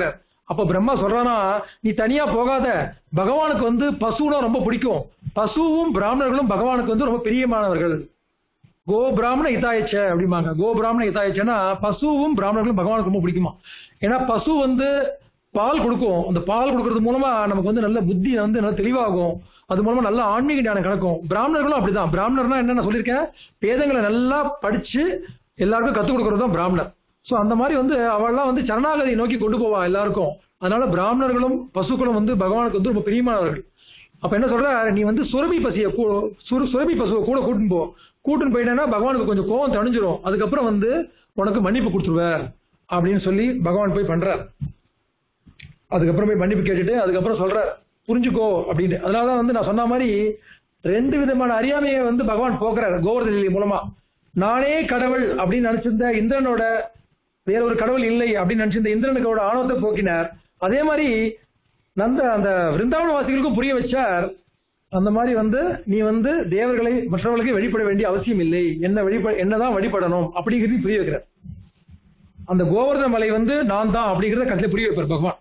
அப்ப பிரம்மா சொல்றானா நீ தனியா போகாத பகவானுக்கு வந்து பசுனா ரொம்ப பிடிக்கும் பசுவும் பிராமணர்களும் பகவானுக்கு வந்து ரொம்ப பிரியமானவர்கள் கோ பிராமண இதாயச்ச அப்படிம்பாங்க கோ பிராமண இதாயச்சனா பசுவும் பிராமணர்களும் பகவானுக்கு ரொம்ப பிடிக்குமா ஏன்னா பசு வந்து பால் கொடுக்கும் அந்த பால் கொடுக்கறது மூலமா நமக்கு வந்து நல்ல புத்தி வந்து நல்ல தெளிவாகும் அது மூலமா நல்ல ஆன்மீக ஞானம் கிடைக்கும் பிராமணர்களும் அப்படிதான் பிராமணர்னா என்ன நான் சொல்லியிருக்கேன் வேதங்களை நல்லா படிச்சு எல்லாருக்கும் கத்துக் கொடுக்கறது தான் பிராமணர் ஸோ அந்த மாதிரி வந்து அவள்லாம் வந்து சரணாகதியை நோக்கி கொண்டு போவா எல்லாருக்கும் அதனால பிராமணர்களும் பசுக்களும் வந்து பகவானுக்கு வந்து ரொம்ப பிரியமானவர்கள் அப்ப என்ன சொல்ற நீ வந்து சுரபி பசிய கூ- சுர- சுரபி பசுவை கூட கூட்டின்னு போ கூட்டின்னு போயிட்டேன்னா பகவானுக்கு கொஞ்சம் கோவம் தணிஞ்சிரும் அதுக்கப்புறம் வந்து உனக்கு மன்னிப்பு கொடுத்துருவார் அப்படின்னு சொல்லி பகவான் போய் பண்றார் அதுக்கப்புறம் போய் மன்னிப்பு கேட்டுட்டு அதுக்கப்புறம் சொல்றார் புரிஞ்சுக்கோ அப்படின்னு அதனாலதான் வந்து நான் சொன்ன மாதிரி ரெண்டு விதமான அறியாமையை வந்து பகவான் போக்குறார் கோவர்தன லீலை மூலமா நானே கடவுள் அப்படின்னு நினைச்சிருந்த இந்திரனோட வேற ஒரு கடவுள் இல்லை அப்படின்னு நினைச்சிருந்த இந்திரனுக்கோட ஆணவத்தை போக்கினார் அதே மாதிரி நந்த அந்த விருந்தாவன வாசிகளுக்கும் புரிய வச்சார் அந்த மாதிரி வந்து நீ வந்து தேவர்களை மற்றவர்களுக்கு வெளிப்பட வேண்டிய அவசியம் இல்லை என்ன வெளிப்பட என்னதான் வழிபடணும் அப்படிங்கிறது புரிய வைக்கிறார் அந்த கோவர்தன மலை வந்து நான் தான் அப்படிங்கிறத கட்டில புரிய வைப்பார் பகவான்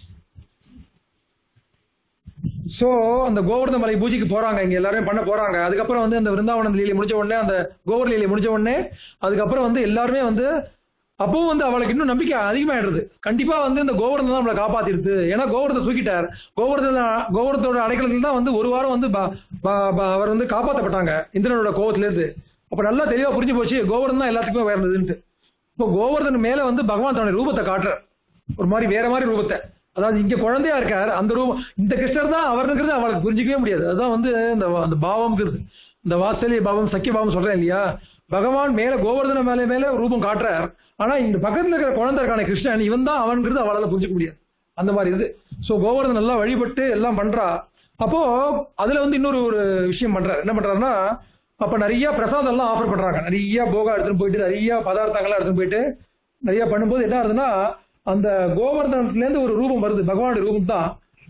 சோ அந்த கோவர்தன மலை பூஜைக்கு போறாங்க இங்க எல்லாரும் பண்ண போறாங்க அதுக்கப்புறம் வந்து அந்த விருந்தாவனம் லீலை முடிஞ்ச உடனே அந்த கோவர் லீலை முடிஞ்ச உடனே அதுக்கப்புறம் வந்து எல்லாருமே வந்து அப்பவும் வந்து அவளுக்கு இன்னும் நம்பிக்கை அதிகமாயிடுது கண்டிப்பா வந்து இந்த கோவர்தன் தான் நம்மளை காப்பாத்திருது ஏன்னா கோவர்தனை தூக்கிட்டார் கோவர்தன கோவர்தனோட அடைக்கலத்தில் தான் வந்து ஒரு வாரம் வந்து ப- ப- ப- அவர் வந்து காப்பாற்றப்பட்டாங்க இந்திரனோட கோவத்துல இருந்து அப்ப நல்லா தெளிவா புரிஞ்சு போச்சு கோவர்தன் தான் எல்லாத்துக்குமே உயர்ந்ததுன்ட்டு இப்போ கோவர்தன் மேல வந்து பகவான் தன்னுடைய ரூபத்தை காட்டுறார் ஒரு மாதிரி வேற மாதிரி ரூபத்தை அதாவது இங்க குழந்தையா இருக்கார் அந்த ரூபம் இந்த கிருஷ்ணர் தான் அவருங்கிறது அவளுக்கு புரிஞ்சிக்கவே முடியாது அதுதான் வந்து இந்த அந்த பாவம்ங்கிறது இந்த வாத்சல்ய பாவம் சக்கிய பாவம் சொல்றேன் இல்லையா பகவான் மேல கோவர்தன மேல மேல ரூபம் காட்டுறார் ஆனா இந்த பக்கத்துல இருக்கிற குழந்தை இருக்கான கிருஷ்ணன் இவன் தான் அவன்கிறது அவளால புரிஞ்சுக்க முடியாது அந்த மாதிரி இது சோ கோவர்தன் நல்லா வழிபட்டு எல்லாம் பண்றா அப்போ அதுல வந்து இன்னொரு ஒரு விஷயம் பண்றாரு என்ன பண்றாருன்னா அப்ப நிறைய பிரசாதம் எல்லாம் ஆஃபர் பண்றாங்க நிறைய போகா எடுத்துட்டு போயிட்டு நிறைய பதார்த்தங்கள்லாம் எடுத்துட்டு போயிட்டு நிறைய பண்ணும்போது என்ன ஆகுதுன்னா அந்த கோவர்தனத்துல இருந்து ஒரு ரூபம் வருது பகவானுடைய ரூபம் தான்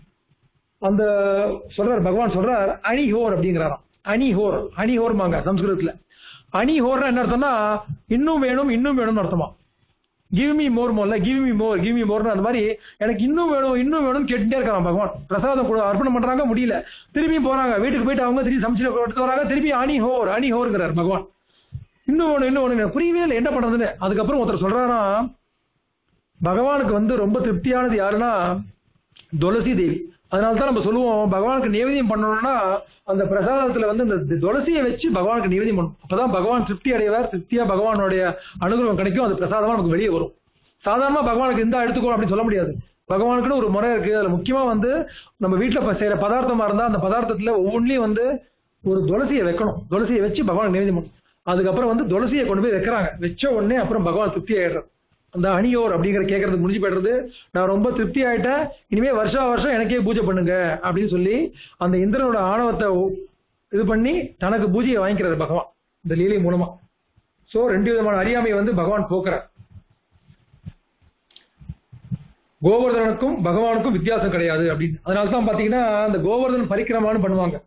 அந்த சொல்றார் பகவான் சொல்றார் அணிஹோர் அப்படிங்கிறாராம் அணிஹோர் அணிஹோர்மாங்க சம்ஸ்கிருதத்துல அணிஹோர்னா என்ன அர்த்தம்னா இன்னும் வேணும் இன்னும் வேணும்னு அர்த்தமா கிவ் மீ மோர் மோர்ல give me more give me மோர்னு அந்த மாதிரி எனக்கு இன்னும் வேணும் இன்னும் வேணும் கேட்டுட்டே இருக்கான் பகவான் பிரசாதம் கூட அர்ப்பணம் பண்றாங்க முடியல திரும்பியும் போறாங்க வீட்டுக்கு போயிட்டு அவங்க திரும்பி சமைச்சு எடுத்து வராங்க திருப்பி அணி ஹோர் அணி ஹோர்ங்கிறார் பகவான் இன்னும் வேணும் இன்னும் வேணும் எனக்கு புரியவே இல்லை என்ன பண்றதுன்னு அதுக்கப்புறம் ஒருத்தர் சொல்றாராம் பகவானுக்கு வந்து ரொம்ப திருப்தியானது யாருன்னா துளசி தேவி அதனால தான் நம்ம சொல்லுவோம் பகவானுக்கு நிவேதியம் பண்ணணும்னா அந்த பிரசாதத்துல வந்து இந்த துளசியை வச்சு பகவானுக்கு நிவேதியம் பண்ணணும் அப்பதான் பகவான் திருப்தி அடைவார் திருப்தியா பகவானுடைய அனுகிரகம் கிடைக்கும் அது பிரசாதமா நமக்கு வெளியே வரும் சாதாரணமா பகவானுக்கு இந்த எடுத்துக்கோ அப்படின்னு சொல்ல முடியாது பகவானுக்குன்னு ஒரு முறை இருக்கு அதுல முக்கியமா வந்து நம்ம வீட்டுல ப- செய்யற பதார்த்தமா இருந்தா அந்த பதார்த்தத்துல ஒவ்வொன்றிலையும் வந்து ஒரு துளசியை வைக்கணும் துளசியை வச்சு பகவானுக்கு நிவேதியம் பண்ணணும் அதுக்கப்புறம் வந்து துளசியை கொண்டு போய் வைக்கிறாங்க வச்ச உடனே அப்புறம் பகவான் திருப்தி ஆயிடுறார் அந்த அணியோர் அப்படிங்கிற கேட்கறது முடிஞ்சு போயிடுறது நான் ரொம்ப திருப்தி ஆயிட்டேன் இனிமே வருஷா வருஷம் எனக்கே பூஜை பண்ணுங்க அப்படின்னு சொல்லி அந்த இந்திரனோட ஆணவத்தை ஒ- இது பண்ணி தனக்கு பூஜையை வாங்கிக்கிறாரு பகவான் இந்த லீலை மூலமா சோ ரெண்டு விதமான அறியாமையை வந்து பகவான் போக்குறார் கோவர்தனுக்கும் பகவானுக்கும் வித்தியாசம் கிடையாது அப்படின்னு அதனால தான் பாத்தீங்கன்னா அந்த கோவர்தன் பரிக்கிரமான்னு பண்ணுவாங்க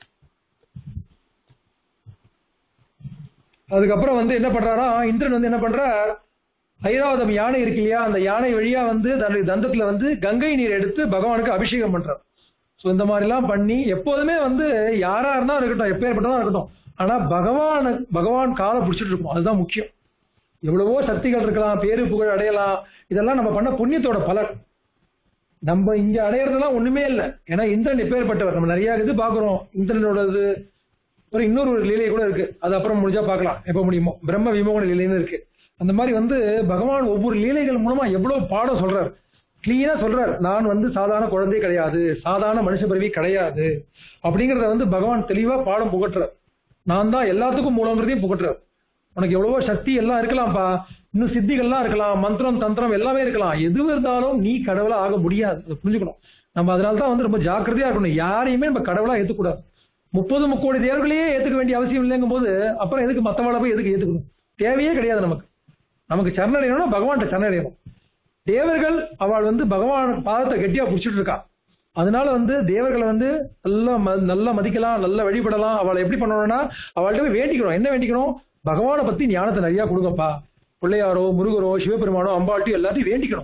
அதுக்கப்புறம் வந்து என்ன பண்றாரா இந்திரன் வந்து என்ன பண்றார் ஐராவதம் யானை இருக்கு இல்லையா அந்த யானை வழியா வந்து தன்னுடைய தந்தத்துல வந்து கங்கை நீர் எடுத்து பகவானுக்கு அபிஷேகம் பண்றார் ஸோ இந்த மாதிரிலாம் பண்ணி எப்போதுமே வந்து யாரா இருந்தா இருக்கட்டும் எப்பேற்பட்டதா இருக்கட்டும் ஆனா பகவான் பகவான் காலை பிடிச்சிட்டு இருக்கும் அதுதான் முக்கியம் எவ்வளவோ சக்திகள் இருக்கலாம் பேரு புகழ் அடையலாம் இதெல்லாம் நம்ம பண்ண புண்ணியத்தோட பலன் நம்ம இங்க அடையறதெல்லாம் ஒண்ணுமே இல்லை ஏன்னா இந்திரன் எப்பேற்பட்டவர் நம்ம நிறைய இது பாக்குறோம் இந்திரனோட இது ஒரு இன்னொரு ஒரு லீலை கூட இருக்கு அது அப்புறம் முடிஞ்சா பார்க்கலாம் எப்ப முடியுமோ பிரம்ம விமோகன லீலைன்னு இருக்கு அந்த மாதிரி வந்து பகவான் ஒவ்வொரு லீலைகள் மூலமா எவ்வளவு பாடம் சொல்றார் கிளீனா சொல்றார் நான் வந்து சாதாரண குழந்தை கிடையாது சாதாரண மனுஷ பிறவி கிடையாது அப்படிங்கறத வந்து பகவான் தெளிவா பாடம் புகட்டுறார் நான் தான் எல்லாத்துக்கும் மூலங்கிறதையும் புகட்டுறார் உனக்கு எவ்வளவோ சக்தி எல்லாம் இருக்கலாம்ப்பா இன்னும் சித்திகள்லாம் இருக்கலாம் மந்திரம் தந்திரம் எல்லாமே இருக்கலாம் எது இருந்தாலும் நீ கடவுளா ஆக முடியாது அதை புரிஞ்சுக்கணும் நம்ம அதனால தான் வந்து ரொம்ப ஜாக்கிரதையா இருக்கணும் யாரையுமே நம்ம கடவுளா ஏத்துக்கூடாது முப்பது முக்கோடி தேவர்களையே ஏத்துக்க வேண்டிய அவசியம் இல்லைங்கும் போது அப்புறம் எதுக்கு மத்தவளை போய் எதுக்கு ஏத்துக்கணும் தேவையே கிடையாது நமக்கு நமக்கு சரணடையணும்னா பகவான்கிட்ட சரணடையணும் தேவர்கள் அவள் வந்து பகவான் பாதத்தை கெட்டியா பிடிச்சிட்டு இருக்கா அதனால வந்து தேவர்களை வந்து நல்லா ம- நல்லா மதிக்கலாம் நல்லா வழிபடலாம் அவளை எப்படி பண்ணணும்னா அவள்கிட்ட போய் வேண்டிக்கணும் என்ன வேண்டிக்கணும் பகவானை பத்தி ஞானத்தை நிறைய கொடுங்கப்பா பிள்ளையாரோ முருகரோ சிவபெருமானோ அம்பாட்டியோ எல்லாத்தையும் வேண்டிக்கணும்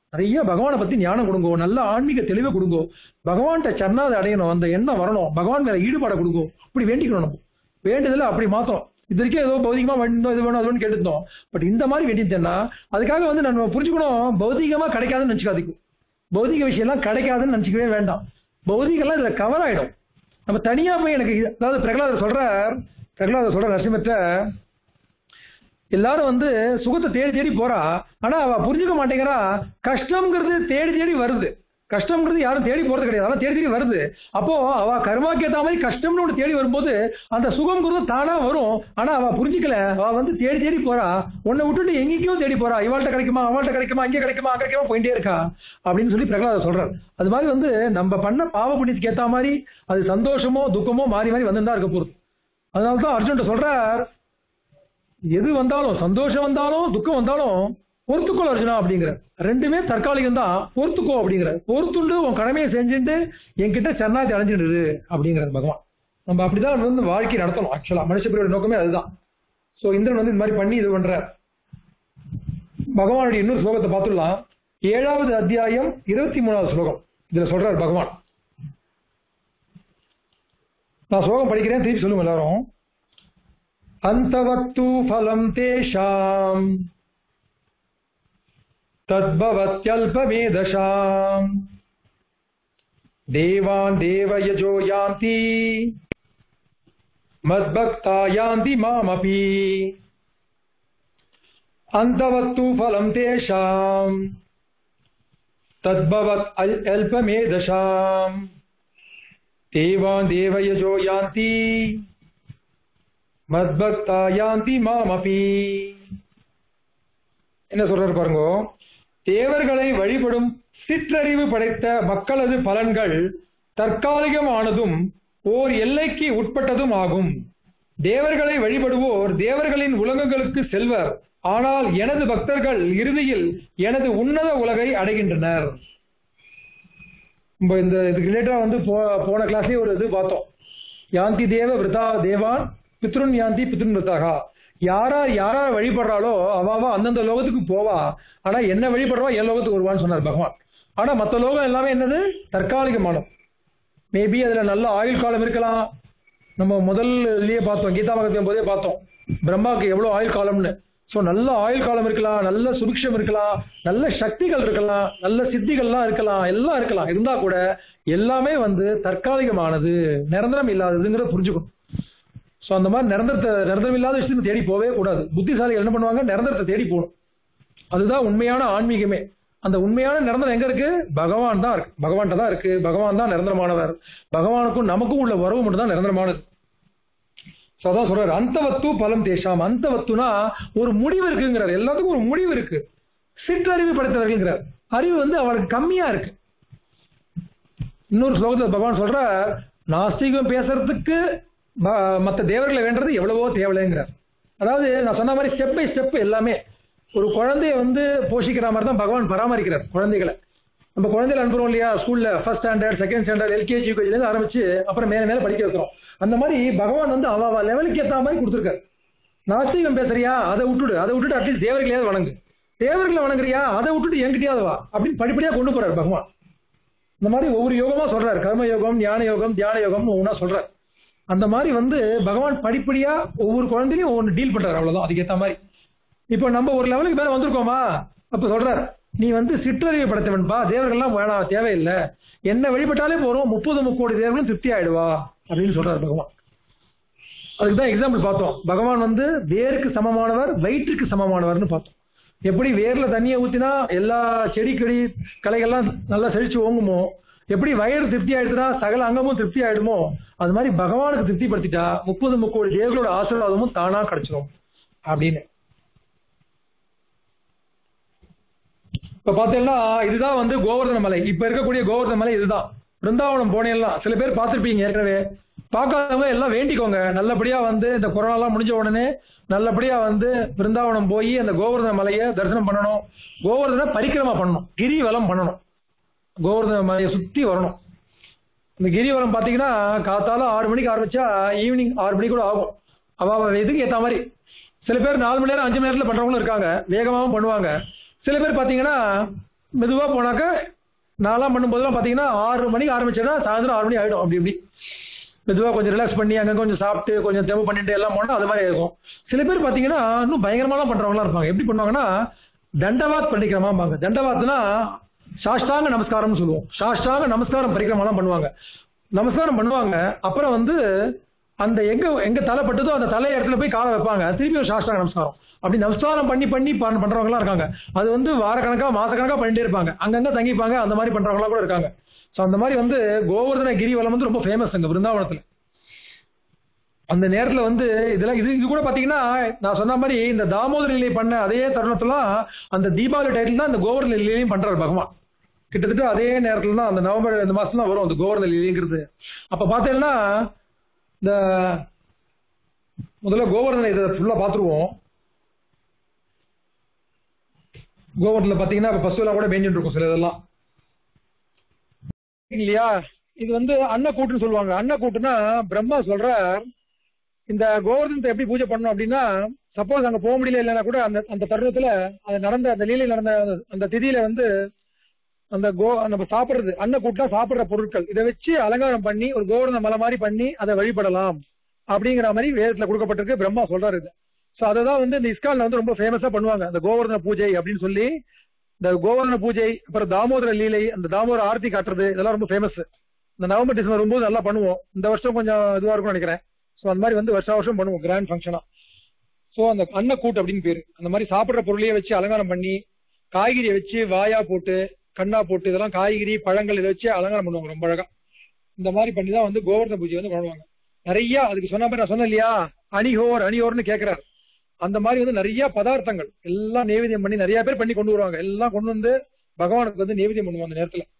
நிறைய பகவானை பத்தி ஞானம் கொடுங்கோ நல்ல ஆன்மீக தெளிவை கொடுங்கோ பகவான்கிட்ட சரணாதை அடையணும் அந்த எண்ணம் வரணும் பகவான் மேல ஈடுபாட கொடுங்கோ அப்படி வேண்டிக்கணும் நம்ம வேண்டுதல அப்படி மாத்தணும் இது வரைக்கும் ஏதோ பௌதிகமா வேண்டும் இது வேணும் அது வேணும் கேட்டுருந்தோம் பட் இந்த மாதிரி வேண்டியிருந்தேன்னா அதுக்காக வந்து நம்ம புரிஞ்சுக்கணும் பௌதிகமா கிடைக்காதுன்னு நினைச்சுக்காதீங்க பௌதிக விஷயம்லாம் கிடைக்காதுன்னு நினைச்சுக்கவே வேண்டாம் பௌதிகம்லாம் இதுல கவர் ஆயிடும் நம்ம தனியா போய் எனக்கு இது- அதாவது பிரகலாதர் சொல்றார் பிரகலாதர் சொல்ற நரசிம்மத்தை எல்லாரும் வந்து சுகத்தை தேடி தேடி போறா ஆனா அவ புரிஞ்சுக்க மாட்டேங்கிறா கஷ்டம்ங்கிறது தேடி தேடி வருது கஷ்டம்ங்கிறது யாரும் தேடி போறது கிடையாது ஆனா தேடி தேடி வருது அப்போ அவ கர்மாக்கு ஏத்த மாதிரி கஷ்டம்னு ஒன்று தேடி வரும்போது அந்த சுகம்ங்கிறது தானா வரும் ஆனா அவ புரிஞ்சுக்கல அவ வந்து தேடி தேடி போறா உன்னை விட்டுட்டு எங்கேயோ தேடி போறா இவாள்கிட்ட கிடைக்குமா அவள்கிட்ட கிடைக்குமா அங்கே கிடைக்குமா அங்க கிடைக்குமா போயிட்டே இருக்கா அப்படின்னு சொல்லி பிரகலாதர் சொல்றார் அது மாதிரி வந்து நம்ம பண்ண பாவ புண்ணியத்துக்கு ஏத்த மாதிரி அது சந்தோஷமோ துக்கமோ மாறி மாறி வந்து தான் இருக்க போகுது அதனால தான் அர்ஜுன்ட்ட சொல்றார் எது வந்தாலும் சந்தோஷம் வந்தாலும் துக்கம் வந்தாலும் பொறுத்துக்கோ அர்ஜுனா அப்படிங்கிற ரெண்டுமே தற்காலிகம் தான் பொறுத்துக்கோ அப்படிங்கிற பொறுத்துண்டு உன் கடமையை செஞ்சுட்டு என்கிட்ட சரணாதி அடைஞ்சிடுது அப்படிங்கிறார் பகவான் நம்ம அப்படிதான் வந்து வாழ்க்கை நடத்தணும் ஆக்சுவலா மனுஷப்பிரியோட நோக்கமே அதுதான் சோ இந்திரன் வந்து இந்த மாதிரி பண்ணி இது பண்ற பகவானுடைய இன்னொரு ஸ்லோகத்தை பார்த்துடலாம் ஏழாவது அத்தியாயம் இருபத்தி மூணாவது ஸ்லோகம் இதுல சொல்றார் பகவான் நான் ஸ்லோகம் படிக்கிறேன் திருப்பி சொல்லுங்க எல்லாரும் अन्तवत्तु फलम् तेषाम् तद्भवत्यल्पमेधशाम् देवान् देवयजो यान्ति मद्भक्ता यान्ति मामपि अन्तवत्तु फलम् तेषाम् तद्भवत् अल्- अल्पमेधशाम् देवान् देवयजो यान्ति மத்பக்தா யாந்தி மாமபி என்ன சொல்றாரு பாருங்க தேவர்களை வழிபடும் சிற்றறிவு படைத்த மக்களது பலன்கள் தற்காலிகமானதும் ஓர் எல்லைக்கு உட்பட்டதும் ஆகும் தேவர்களை வழிபடுவோர் தேவர்களின் உலகங்களுக்கு செல்வர் ஆனால் எனது பக்தர்கள் இறுதியில் எனது உன்னத உலகை அடைகின்றனர் நம்ம இந்த இதுக்கு ரிலேட்டடா வந்து போ- போன கிளாஸ்லயே ஒரு இது பார்த்தோம் யாந்தி தேவ விரதா தேவான் பித்ருன் யாந்தி பித்ருன் விரதாகா யாரா யாரா வழிபடுறாளோ அவாவா அந்தந்த லோகத்துக்கு போவா ஆனா என்ன வழிபடுறவா என் லோகத்துக்கு வருவான்னு சொன்னார் பகவான் ஆனா மத்த லோகம் எல்லாமே என்னது தற்காலிகமானம் மேபி அதுல நல்ல ஆயுள் காலம் இருக்கலாம் நம்ம முதல்லயே பார்த்தோம் கீதா மகத்தியம் போதே பார்த்தோம் பிரம்மாவுக்கு எவ்வளவு ஆயுள் காலம்னு சோ நல்ல ஆயுள் காலம் இருக்கலாம் நல்ல சுபிக்ஷம் இருக்கலாம் நல்ல சக்திகள் இருக்கலாம் நல்ல சித்திகள்லாம் இருக்கலாம் எல்லாம் இருக்கலாம் இருந்தா கூட எல்லாமே வந்து தற்காலிகமானது நிரந்தரம் இல்லாததுங்கிறத புரிஞ்சுக்கணும் சோ அந்த மாதிரி நிரந்தரத்தை நிரந்தரம் இல்லாத விஷயத்தை தேடி போகவே கூடாது புத்திசாலிகள் என்ன பண்ணுவாங்க நிரந்தரத்தை தேடி போகணும் அதுதான் உண்மையான ஆன்மீகமே அந்த உண்மையான நிரந்தரம் எங்க இருக்கு பகவான் தான் இருக்கு பகவான்கிட்ட தான் இருக்கு பகவான் தான் நிரந்தரமானவர் பகவானுக்கும் நமக்கும் உள்ள உறவு மட்டும் தான் நிரந்தரமானது So அதான் சொல்றாரு அந்தவத்து பலம் தேஷாம் அந்தவத்துனா ஒரு முடிவு இருக்குங்கிறார் எல்லாத்துக்கும் ஒரு முடிவு இருக்கு சிற்றறிவு படைத்தவர்கள்ங்கிறார் அறிவு வந்து அவனுக்கு கம்மியா இருக்கு இன்னொரு ஸ்லோகத்தில் பகவான் சொல்ற நாஸ்திகம் பேசுறதுக்கு ம- மத்த தேவர்களை வேண்டது எவ்வளவோ தேவையில்லைங்கிறார் அதாவது நான் சொன்ன மாதிரி ஸ்டெப் பை ஸ்டெப் எல்லாமே ஒரு குழந்தைய வந்து போஷிக்கிற மாதிரி தான் பகவான் பராமரிக்கிறார் குழந்தைகளை நம்ம குழந்தைகளை அனுப்புறோம் இல்லையா ஸ்கூல்ல first standard second standard LKG யூகேஜிலேருந்து ஆரம்பிச்சு அப்புறம் மேல மேல படிக்க வைக்கிறோம் அந்த மாதிரி பகவான் வந்து அவ அவ லெவலுக்கு ஏற்ற மாதிரி கொடுத்துருக்காரு நாஸ்திகம் பேசுறியா அதை விட்டுடு அதை விட்டுட்டு அட்லீஸ்ட் தேவர்களையாவது வணங்கு தேவர்களை வணங்குறியா அதை விட்டுட்டு என்கிட்டயாவது வா அப்படின்னு படிப்படியா கொண்டு போறாரு பகவான் இந்த மாதிரி ஒவ்வொரு யோகமா சொல்றாரு கர்ம யோகம் ஞான யோகம் தியான யோகம் ஒவ்வொன்றா சொல்றாரு அந்த மாதிரி வந்து பகவான் படிப்படியா ஒவ்வொரு குழந்தையும் ஒவ்வொன்று டீல் பண்றாரு அவ்வளவுதான் அதுக்கேத்த மாதிரி இப்போ நம்ம ஒரு லெவலுக்கு மேல வந்திருக்கோமா அப்ப சொல்றாரு நீ வந்து சிற்றறிவை படைத்தவன்பா தேவர்கள்லாம் வேணாம் தேவையில்லை என்ன வழிபட்டாலே போறோம் முப்பது முக்கோடி தேவர்களும் திருப்தி ஆயிடுவா அப்படின்னு சொல்றாரு பகவான் அதுக்கு தான் எக்ஸாம்பிள் பார்த்தோம் பகவான் வந்து வேருக்கு சமமானவர் வயிற்றுக்கு சமமானவர்னு பார்த்தோம் எப்படி வேர்ல தண்ணியை ஊத்தினா எல்லா செடி கொடி கலைகள்லாம் நல்லா செழிச்சு ஓங்குமோ எப்படி வயிறு திருப்தி ஆயிடுச்சுன்னா சகல அங்கமும் திருப்தி ஆயிடுமோ அது மாதிரி பகவானுக்கு திருப்திப்படுத்திட்டா முப்பது முக்கோடி தேவர்களோட ஆசீர்வாதமும் தானா கிடைச்சிடும் அப்படின்னு இப்ப பாத்தீங்கன்னா இதுதான் வந்து கோவர்தன மலை இப்ப இருக்கக்கூடிய கோவர்தன மலை இதுதான் பிருந்தாவனம் போனேன்லாம் சில பேர் பார்த்திருப்பீங்க ஏற்கனவே பார்க்காதவங்க எல்லாம் வேண்டிக்கோங்க நல்லபடியா வந்து இந்த கொரோனா எல்லாம் முடிஞ்ச உடனே நல்லபடியா வந்து பிருந்தாவனம் போய் அந்த கோவர்தன மலையை தரிசனம் பண்ணணும் கோவர்தன பரிக்கிரமா பண்ணணும் கிரிவலம் பண்ணணும் கோவர்தன மலையை சுத்தி வரணும் இந்த கிரிவலம் பாத்தீங்கன்னா காத்தால ஆறு மணிக்கு ஆரம்பிச்சா ஈவினிங் ஆறு மணி கூட ஆகும் அவ அவ இதுக்கு ஏத்த மாதிரி சில பேர் நாலு மணி நேரம் அஞ்சு மணி நேரத்துல பண்றவங்களும் இருக்காங்க வேகமாவும் பண்ணுவாங்க சில பேர் பாத்தீங்கன்னா மெதுவா போனாக்க நான்லாம் பண்ணும்போதெல்லாம் பார்த்தீங்கன்னா ஆறு மணிக்கு ஆரம்பிச்சேன்னா சாயந்தரம் ஆறு மணி ஆகிடும் அப்படி இப்படி மெதுவாக கொஞ்சம் ரிலாக்ஸ் பண்ணி அங்கே கொஞ்சம் சாப்பிட்டு கொஞ்சம் தெம்பு பண்ணிட்டு எல்லாம் போனால் அது மாதிரி இருக்கும் சில பேர் பார்த்தீங்கன்னா இன்னும் பயங்கரமாலாம் பண்ணுறவங்களாம் இருப்பாங்க எப்படி பண்ணுவாங்கன்னா தண்டவாத் பண்ணிக்கிறமாம்பாங்க தண்டவாத்னா சாஷ்டாங்க நமஸ்காரம்னு சொல்லுவோம் சாஷ்டாங்க நமஸ்காரம் பரிக்கிரமாலாம் பண்ணுவாங்க நமஸ்காரம் பண்ணுவாங்க அப்புறம் வந்து அந்த எங்க எங்க தலை பட்டதோ அந்த தலை இடத்துல போய் காலை வைப்பாங்க திருப்பி ஒரு சாஷ்டாங்க நமஸ்காரம் அப்படி நமஸ்காரம் பண்ணி பண்ணி பண்- பண்றவங்கலாம் இருக்காங்க அது வந்து வாரக்கணக்கா மாசக்கணக்கா பண்ணிட்டே இருப்பாங்க அங்கங்க தங்கிப்பாங்க அந்த மாதிரி பண்றவங்களாம் கூட இருக்காங்க ஸோ அந்த மாதிரி வந்து கோவர்தன கிரிவலம் வந்து ரொம்ப ஃபேமஸ் அங்க பிருந்தாவனத்துல அந்த நேரத்துல வந்து இதெல்லாம் இது இது கூட பாத்தீங்கன்னா நான் சொன்ன மாதிரி இந்த தாமோதர நிலை பண்ண அதே தருணத்துலாம் அந்த தீபாவளி டைட்டில் தான் இந்த கோவர்தன நிலையிலையும் பண்றாரு பகவான் கிட்டத்தட்ட அதே நேரத்துல தான் அந்த நவம்பர் இந்த மாசம் தான் வரும் அந்த கோவர்தன நிலைங்கிறது அப்ப பார்த்தீங்கன்னா இந்த முதல்ல கோவர்தன இதை ஃபுல்லா பார்த்துருவோம் கோவர்தனில் பார்த்தீங்கன்னா இப்போ பசுவெல்லாம் கூட மேய்ஞ்சிட்டு இருக்கும் சில இதெல்லாம் இல்லையா இது வந்து அன்னக்கூட்டுன்னு சொல்லுவாங்க அன்னக்கூட்டுனா பிரம்மா சொல்றார் இந்த கோவர்தனத்தை எப்படி பூஜை பண்ணணும் அப்படின்னா சப்போஸ் அங்க போக முடியல இல்லைன்னா கூட அந்த அந்த தருணத்துல அது நடந்த அந்த லீலை நடந்த அந்த- அந்த திதியில வந்து அந்த கோ நம்ம சாப்பிடுறது அன்னக்கூட்டா சாப்பிடுற பொருட்கள் இதை வச்சு அலங்காரம் பண்ணி ஒரு கோவர்தன மலை மாதிரி பண்ணி அதை வழிபடலாம் அப்படிங்கிற மாதிரி வேதத்துல கொடுக்கப்பட்டிருக்கு பிரம்மா சொல்றாரு இது ஸோ அதை தான் வந்து இந்த இஸ்கான்ல வந்து ரொம்ப ஃபேமஸா பண்ணுவாங்க அந்த கோவர்தன பூஜை அப்படின்னு சொல்லி இந்த கோவர்தன பூஜை அப்புறம் தாமோதர லீலை அந்த தாமோதர ஆர்த்தி காட்டுறது இதெல்லாம் ரொம்ப ஃபேமஸ் இந்த நவம்பர் டிசம்பர் வரும்போது நல்லா பண்ணுவோம் இந்த வருஷம் கொஞ்சம் இதுவா இருக்கும்னு நினைக்கிறேன் ஸோ அந்த மாதிரி வந்து வருஷம் வருஷம் பண்ணுவோம் கிராண்ட் ஃபங்க்ஷனா ஸோ அந்த அன்னக்கூட்டு அப்படின்னு பேரு அந்த மாதிரி சாப்பிடுற பொருளையே வச்சு அலங்காரம் பண்ணி காய்கறியை வச்சு வாயா போட்டு கண்ணா போட்டு இதெல்லாம் காய்கறி பழங்கள் இதை வச்சு அலங்காரம் பண்ணுவாங்க ரொம்ப அழகா இந்த மாதிரி பண்ணி தான் வந்து கோவர்தன பூஜை வந்து பண்ணுவாங்க நிறைய அதுக்கு சொன்ன மாதிரி நான் சொன்னேன் இல்லையா அணிஹோர் அணிஹோர்னு கேட்கிறாரு அந்த மாதிரி வந்து நிறைய பதார்த்தங்கள் எல்லாம் நைவேத்தியம் பண்ணி நிறைய பேர் பண்ணி கொண்டு வருவாங்க எல்லாம் கொண்டு வந்து பகவானுக்கு வந்து நைவேத்தியம் பண்ணுவாங்க அந்த நேரத்துல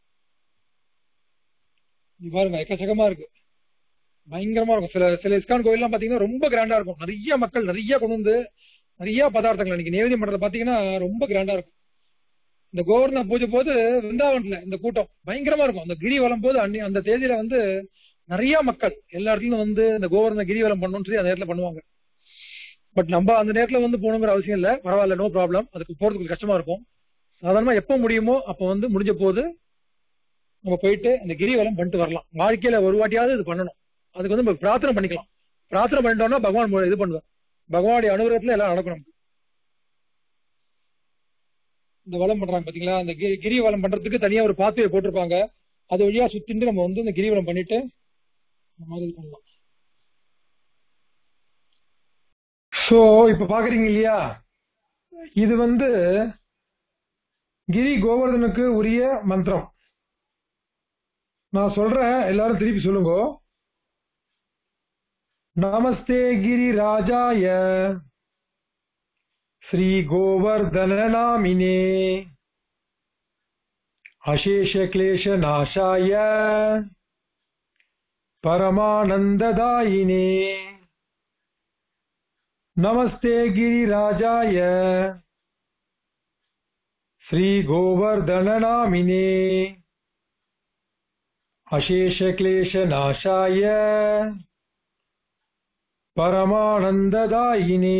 இது பாருங்க எக்கச்சக்கமா இருக்கு பயங்கரமா இருக்கும் சில சில இஸ்கான் கோயில்லாம் பாத்தீங்கன்னா ரொம்ப கிராண்டா இருக்கும் நிறைய மக்கள் நிறைய கொண்டு வந்து நிறைய பதார்த்தங்கள் இன்னைக்கு நைவேத்தியம் பண்றத பாத்தீங்கன்னா ரொம்ப கிராண்டா இருக்கும் இந்த கோவர்ண பூஜை போது விருந்தாவனத்துல இந்த கூட்டம் பயங்கரமா இருக்கும் அந்த கிரிவலம் போது அன்னி அந்த தேதியில வந்து நிறைய மக்கள் எல்லா இடத்துலயும் வந்து இந்த கோவர்ண கிரிவலம் பண்ணணும்னு சொல்லி அந்த நேரத்துல பண்ணுவாங்க பட் நம்ம அந்த நேரத்துல வந்து போகணுங்கிற அவசியம் இல்ல பரவாயில்ல நோ ப்ராப்ளம் அதுக்கு போறதுக்கு கொஞ்சம் கஷ்டமா இருக்கும் சாதாரணமா எப்போ முடியுமோ அப்ப வந்து முடிஞ்ச போது நம்ம போயிட்டு அந்த கிரிவலம் பண்ணிட்டு வரலாம் வாழ்க்கையில ஒரு வாட்டியாவது இது பண்ணணும் அதுக்கு வந்து நம்ம பிரார்த்தனை பண்ணிக்கலாம் பிரார்த்தனை பண்ணிட்டோம்னா பகவான் மு- இது பண்ணுவார் பகவானுடைய அனுகிரகத்துல எல்லாம் நடக்கணும் இந்த வலம் பண்றாங்க பாத்தீங்களா அந்த கிரி கிரிவலம் பண்றதுக்கு தனியா ஒரு பாத்துவே போட்டிருப்பாங்க அது வழியா சுத்திட்டு நம்ம வந்து இந்த கிரிவலம் பண்ணிட்டு இந்த மாதிரி இது பண்ணலாம் சோ இப்ப பாக்குறீங்க இல்லையா இது வந்து கிரி கோவர்தனுக்கு உரிய மந்திரம் நான் சொல்றேன் எல்லாரும் திருப்பி சொல்லுங்க நமஸ்தே கிரி ராஜாய ஸ்ரீ கோவர்தன நாமினே அசேஷ கிளேஷ நாசாய பரமானந்ததாயினே நமஸ்தே गिरिराजाय श्रीगोवर्धननामिने अशेषक्लेशनाशाय பரமானந்ததாயினே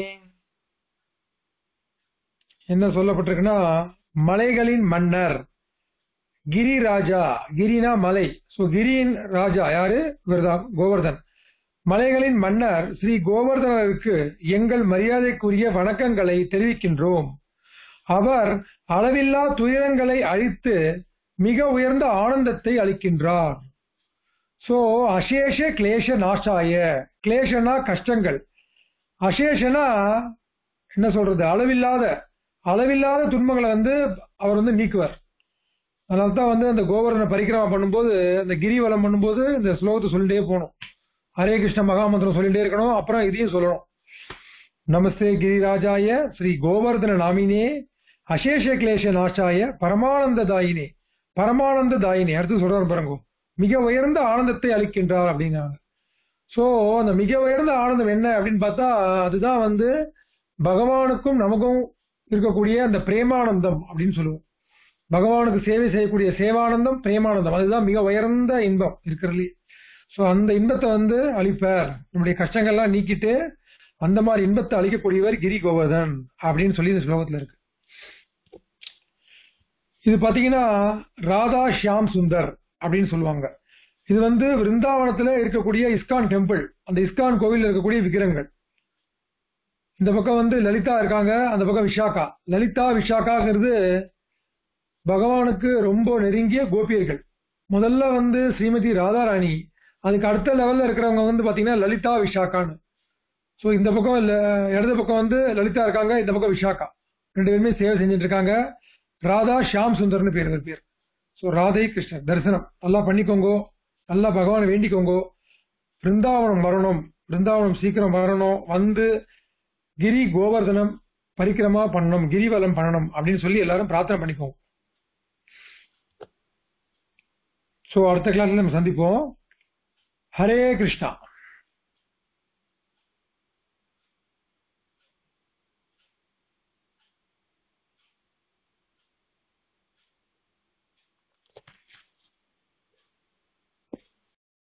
என்ன சொல்லப்பட்டிருக்குன்னா மலைகளின் மன்னர் கிரிராஜா கிரினா மலை சோ கிரியின் ராஜா யாரு இவர்தான் கோவர்தன் மலைகளின் மன்னர் ஸ்ரீ கோவர்தனருக்கு எங்கள் மரியாதைக்குரிய வணக்கங்களை தெரிவிக்கின்றோம் அவர் அளவில்லா துயரங்களை அழித்து மிக உயர்ந்த ஆனந்தத்தை அளிக்கின்றார் சோ அசேஷ கிளேஷ நாசாய கிளேஷனா கஷ்டங்கள் அசேஷனா என்ன சொல்றது அளவில்லாத அளவில்லாத துன்பங்களை வந்து அவர் வந்து நீக்குவார் அதனால தான் வந்து அந்த கோவர்தன பரிக்கிரமா பண்ணும்போது அந்த கிரிவலம் பண்ணும்போது இந்த ஸ்லோகத்தை சொல்லிட்டே போகணும் ஹரே கிருஷ்ண மகாமந்திரம் சொல்லிட்டே இருக்கணும் அப்புறம் இதையும் சொல்லணும் நமஸ்தே கிரிராஜாய ஸ்ரீ கோவர்தன நாமினே அசேஷ கிளேஷ நாசாய பரமானந்த தாயினே பரமானந்த தாயினே அடுத்து சொல்றாரு பாருங்க மிக உயர்ந்த ஆனந்தத்தை அளிக்கின்றார் அப்படிங்கிறாங்க சோ அந்த மிக உயர்ந்த ஆனந்தம் என்ன அப்படின்னு பார்த்தா அதுதான் வந்து பகவானுக்கும் நமக்கும் இருக்கக்கூடிய அந்த பிரேமானந்தம் அப்படின்னு சொல்லுவோம் பகவானுக்கு சேவை செய்யக்கூடிய சேவானந்தம் பிரேமானந்தம் அதுதான் மிக உயர்ந்த இன்பம் இருக்கிறதுலே சோ அந்த இன்பத்தை வந்து அளிப்பார் நம்முடைய கஷ்டங்கள்லாம் நீக்கிட்டு அந்த மாதிரி இன்பத்தை அளிக்கக்கூடியவர் கிரி கோவர்தன் அப்படின்னு சொல்லி இந்த ஸ்லோகத்துல இருக்கு இது பாத்தீங்கன்னா ராதா ஷியாம் சுந்தர் அப்படின்னு சொல்லுவாங்க இது வந்து விருந்தாவனத்துல இருக்கக்கூடிய இஸ்கான் டெம்பிள் அந்த இஸ்கான் கோவில் இருக்கக்கூடிய விக்கிரங்கள் இந்த பக்கம் வந்து லலிதா இருக்காங்க அந்த பக்கம் விஷாக்கா லலிதா விஷாக்காங்கிறது பகவானுக்கு ரொம்ப நெருங்கிய கோபியர்கள் முதல்ல வந்து ஸ்ரீமதி ராதாராணி அதுக்கு அடுத்த லெவல்ல இருக்கிறவங்க வந்து பாத்தீங்கன்னா லலிதா விஷாக்கான்னு ஸோ இந்த பக்கம் இல்ல இடது பக்கம் வந்து லலிதா இருக்காங்க இந்த பக்கம் விஷாக்கா ரெண்டு பேருமே சேவை செஞ்சுட்டு இருக்காங்க ராதா ஷியாம் சுந்தர்னு பேர் இவர் பேர் ஸோ ராதை கிருஷ்ணர் தரிசனம் நல்லா பண்ணிக்கோங்க நல்லா பகவானை வேண்டிக்கோங்க பிருந்தாவனம் வரணும் பிருந்தாவனம் சீக்கிரம் வரணும் வந்து கிரி கோவர்தனம் பரிக்கிரமா பண்ணணும் கிரிவலம் பண்ணணும் அப்படின்னு சொல்லி எல்லாரும் பிரார்த்தனை பண்ணிக்கோங்க ஸோ அடுத்த கிளாஸ்ல நம்ம சந்திப்போம் ஹரே கிருஷ்ணா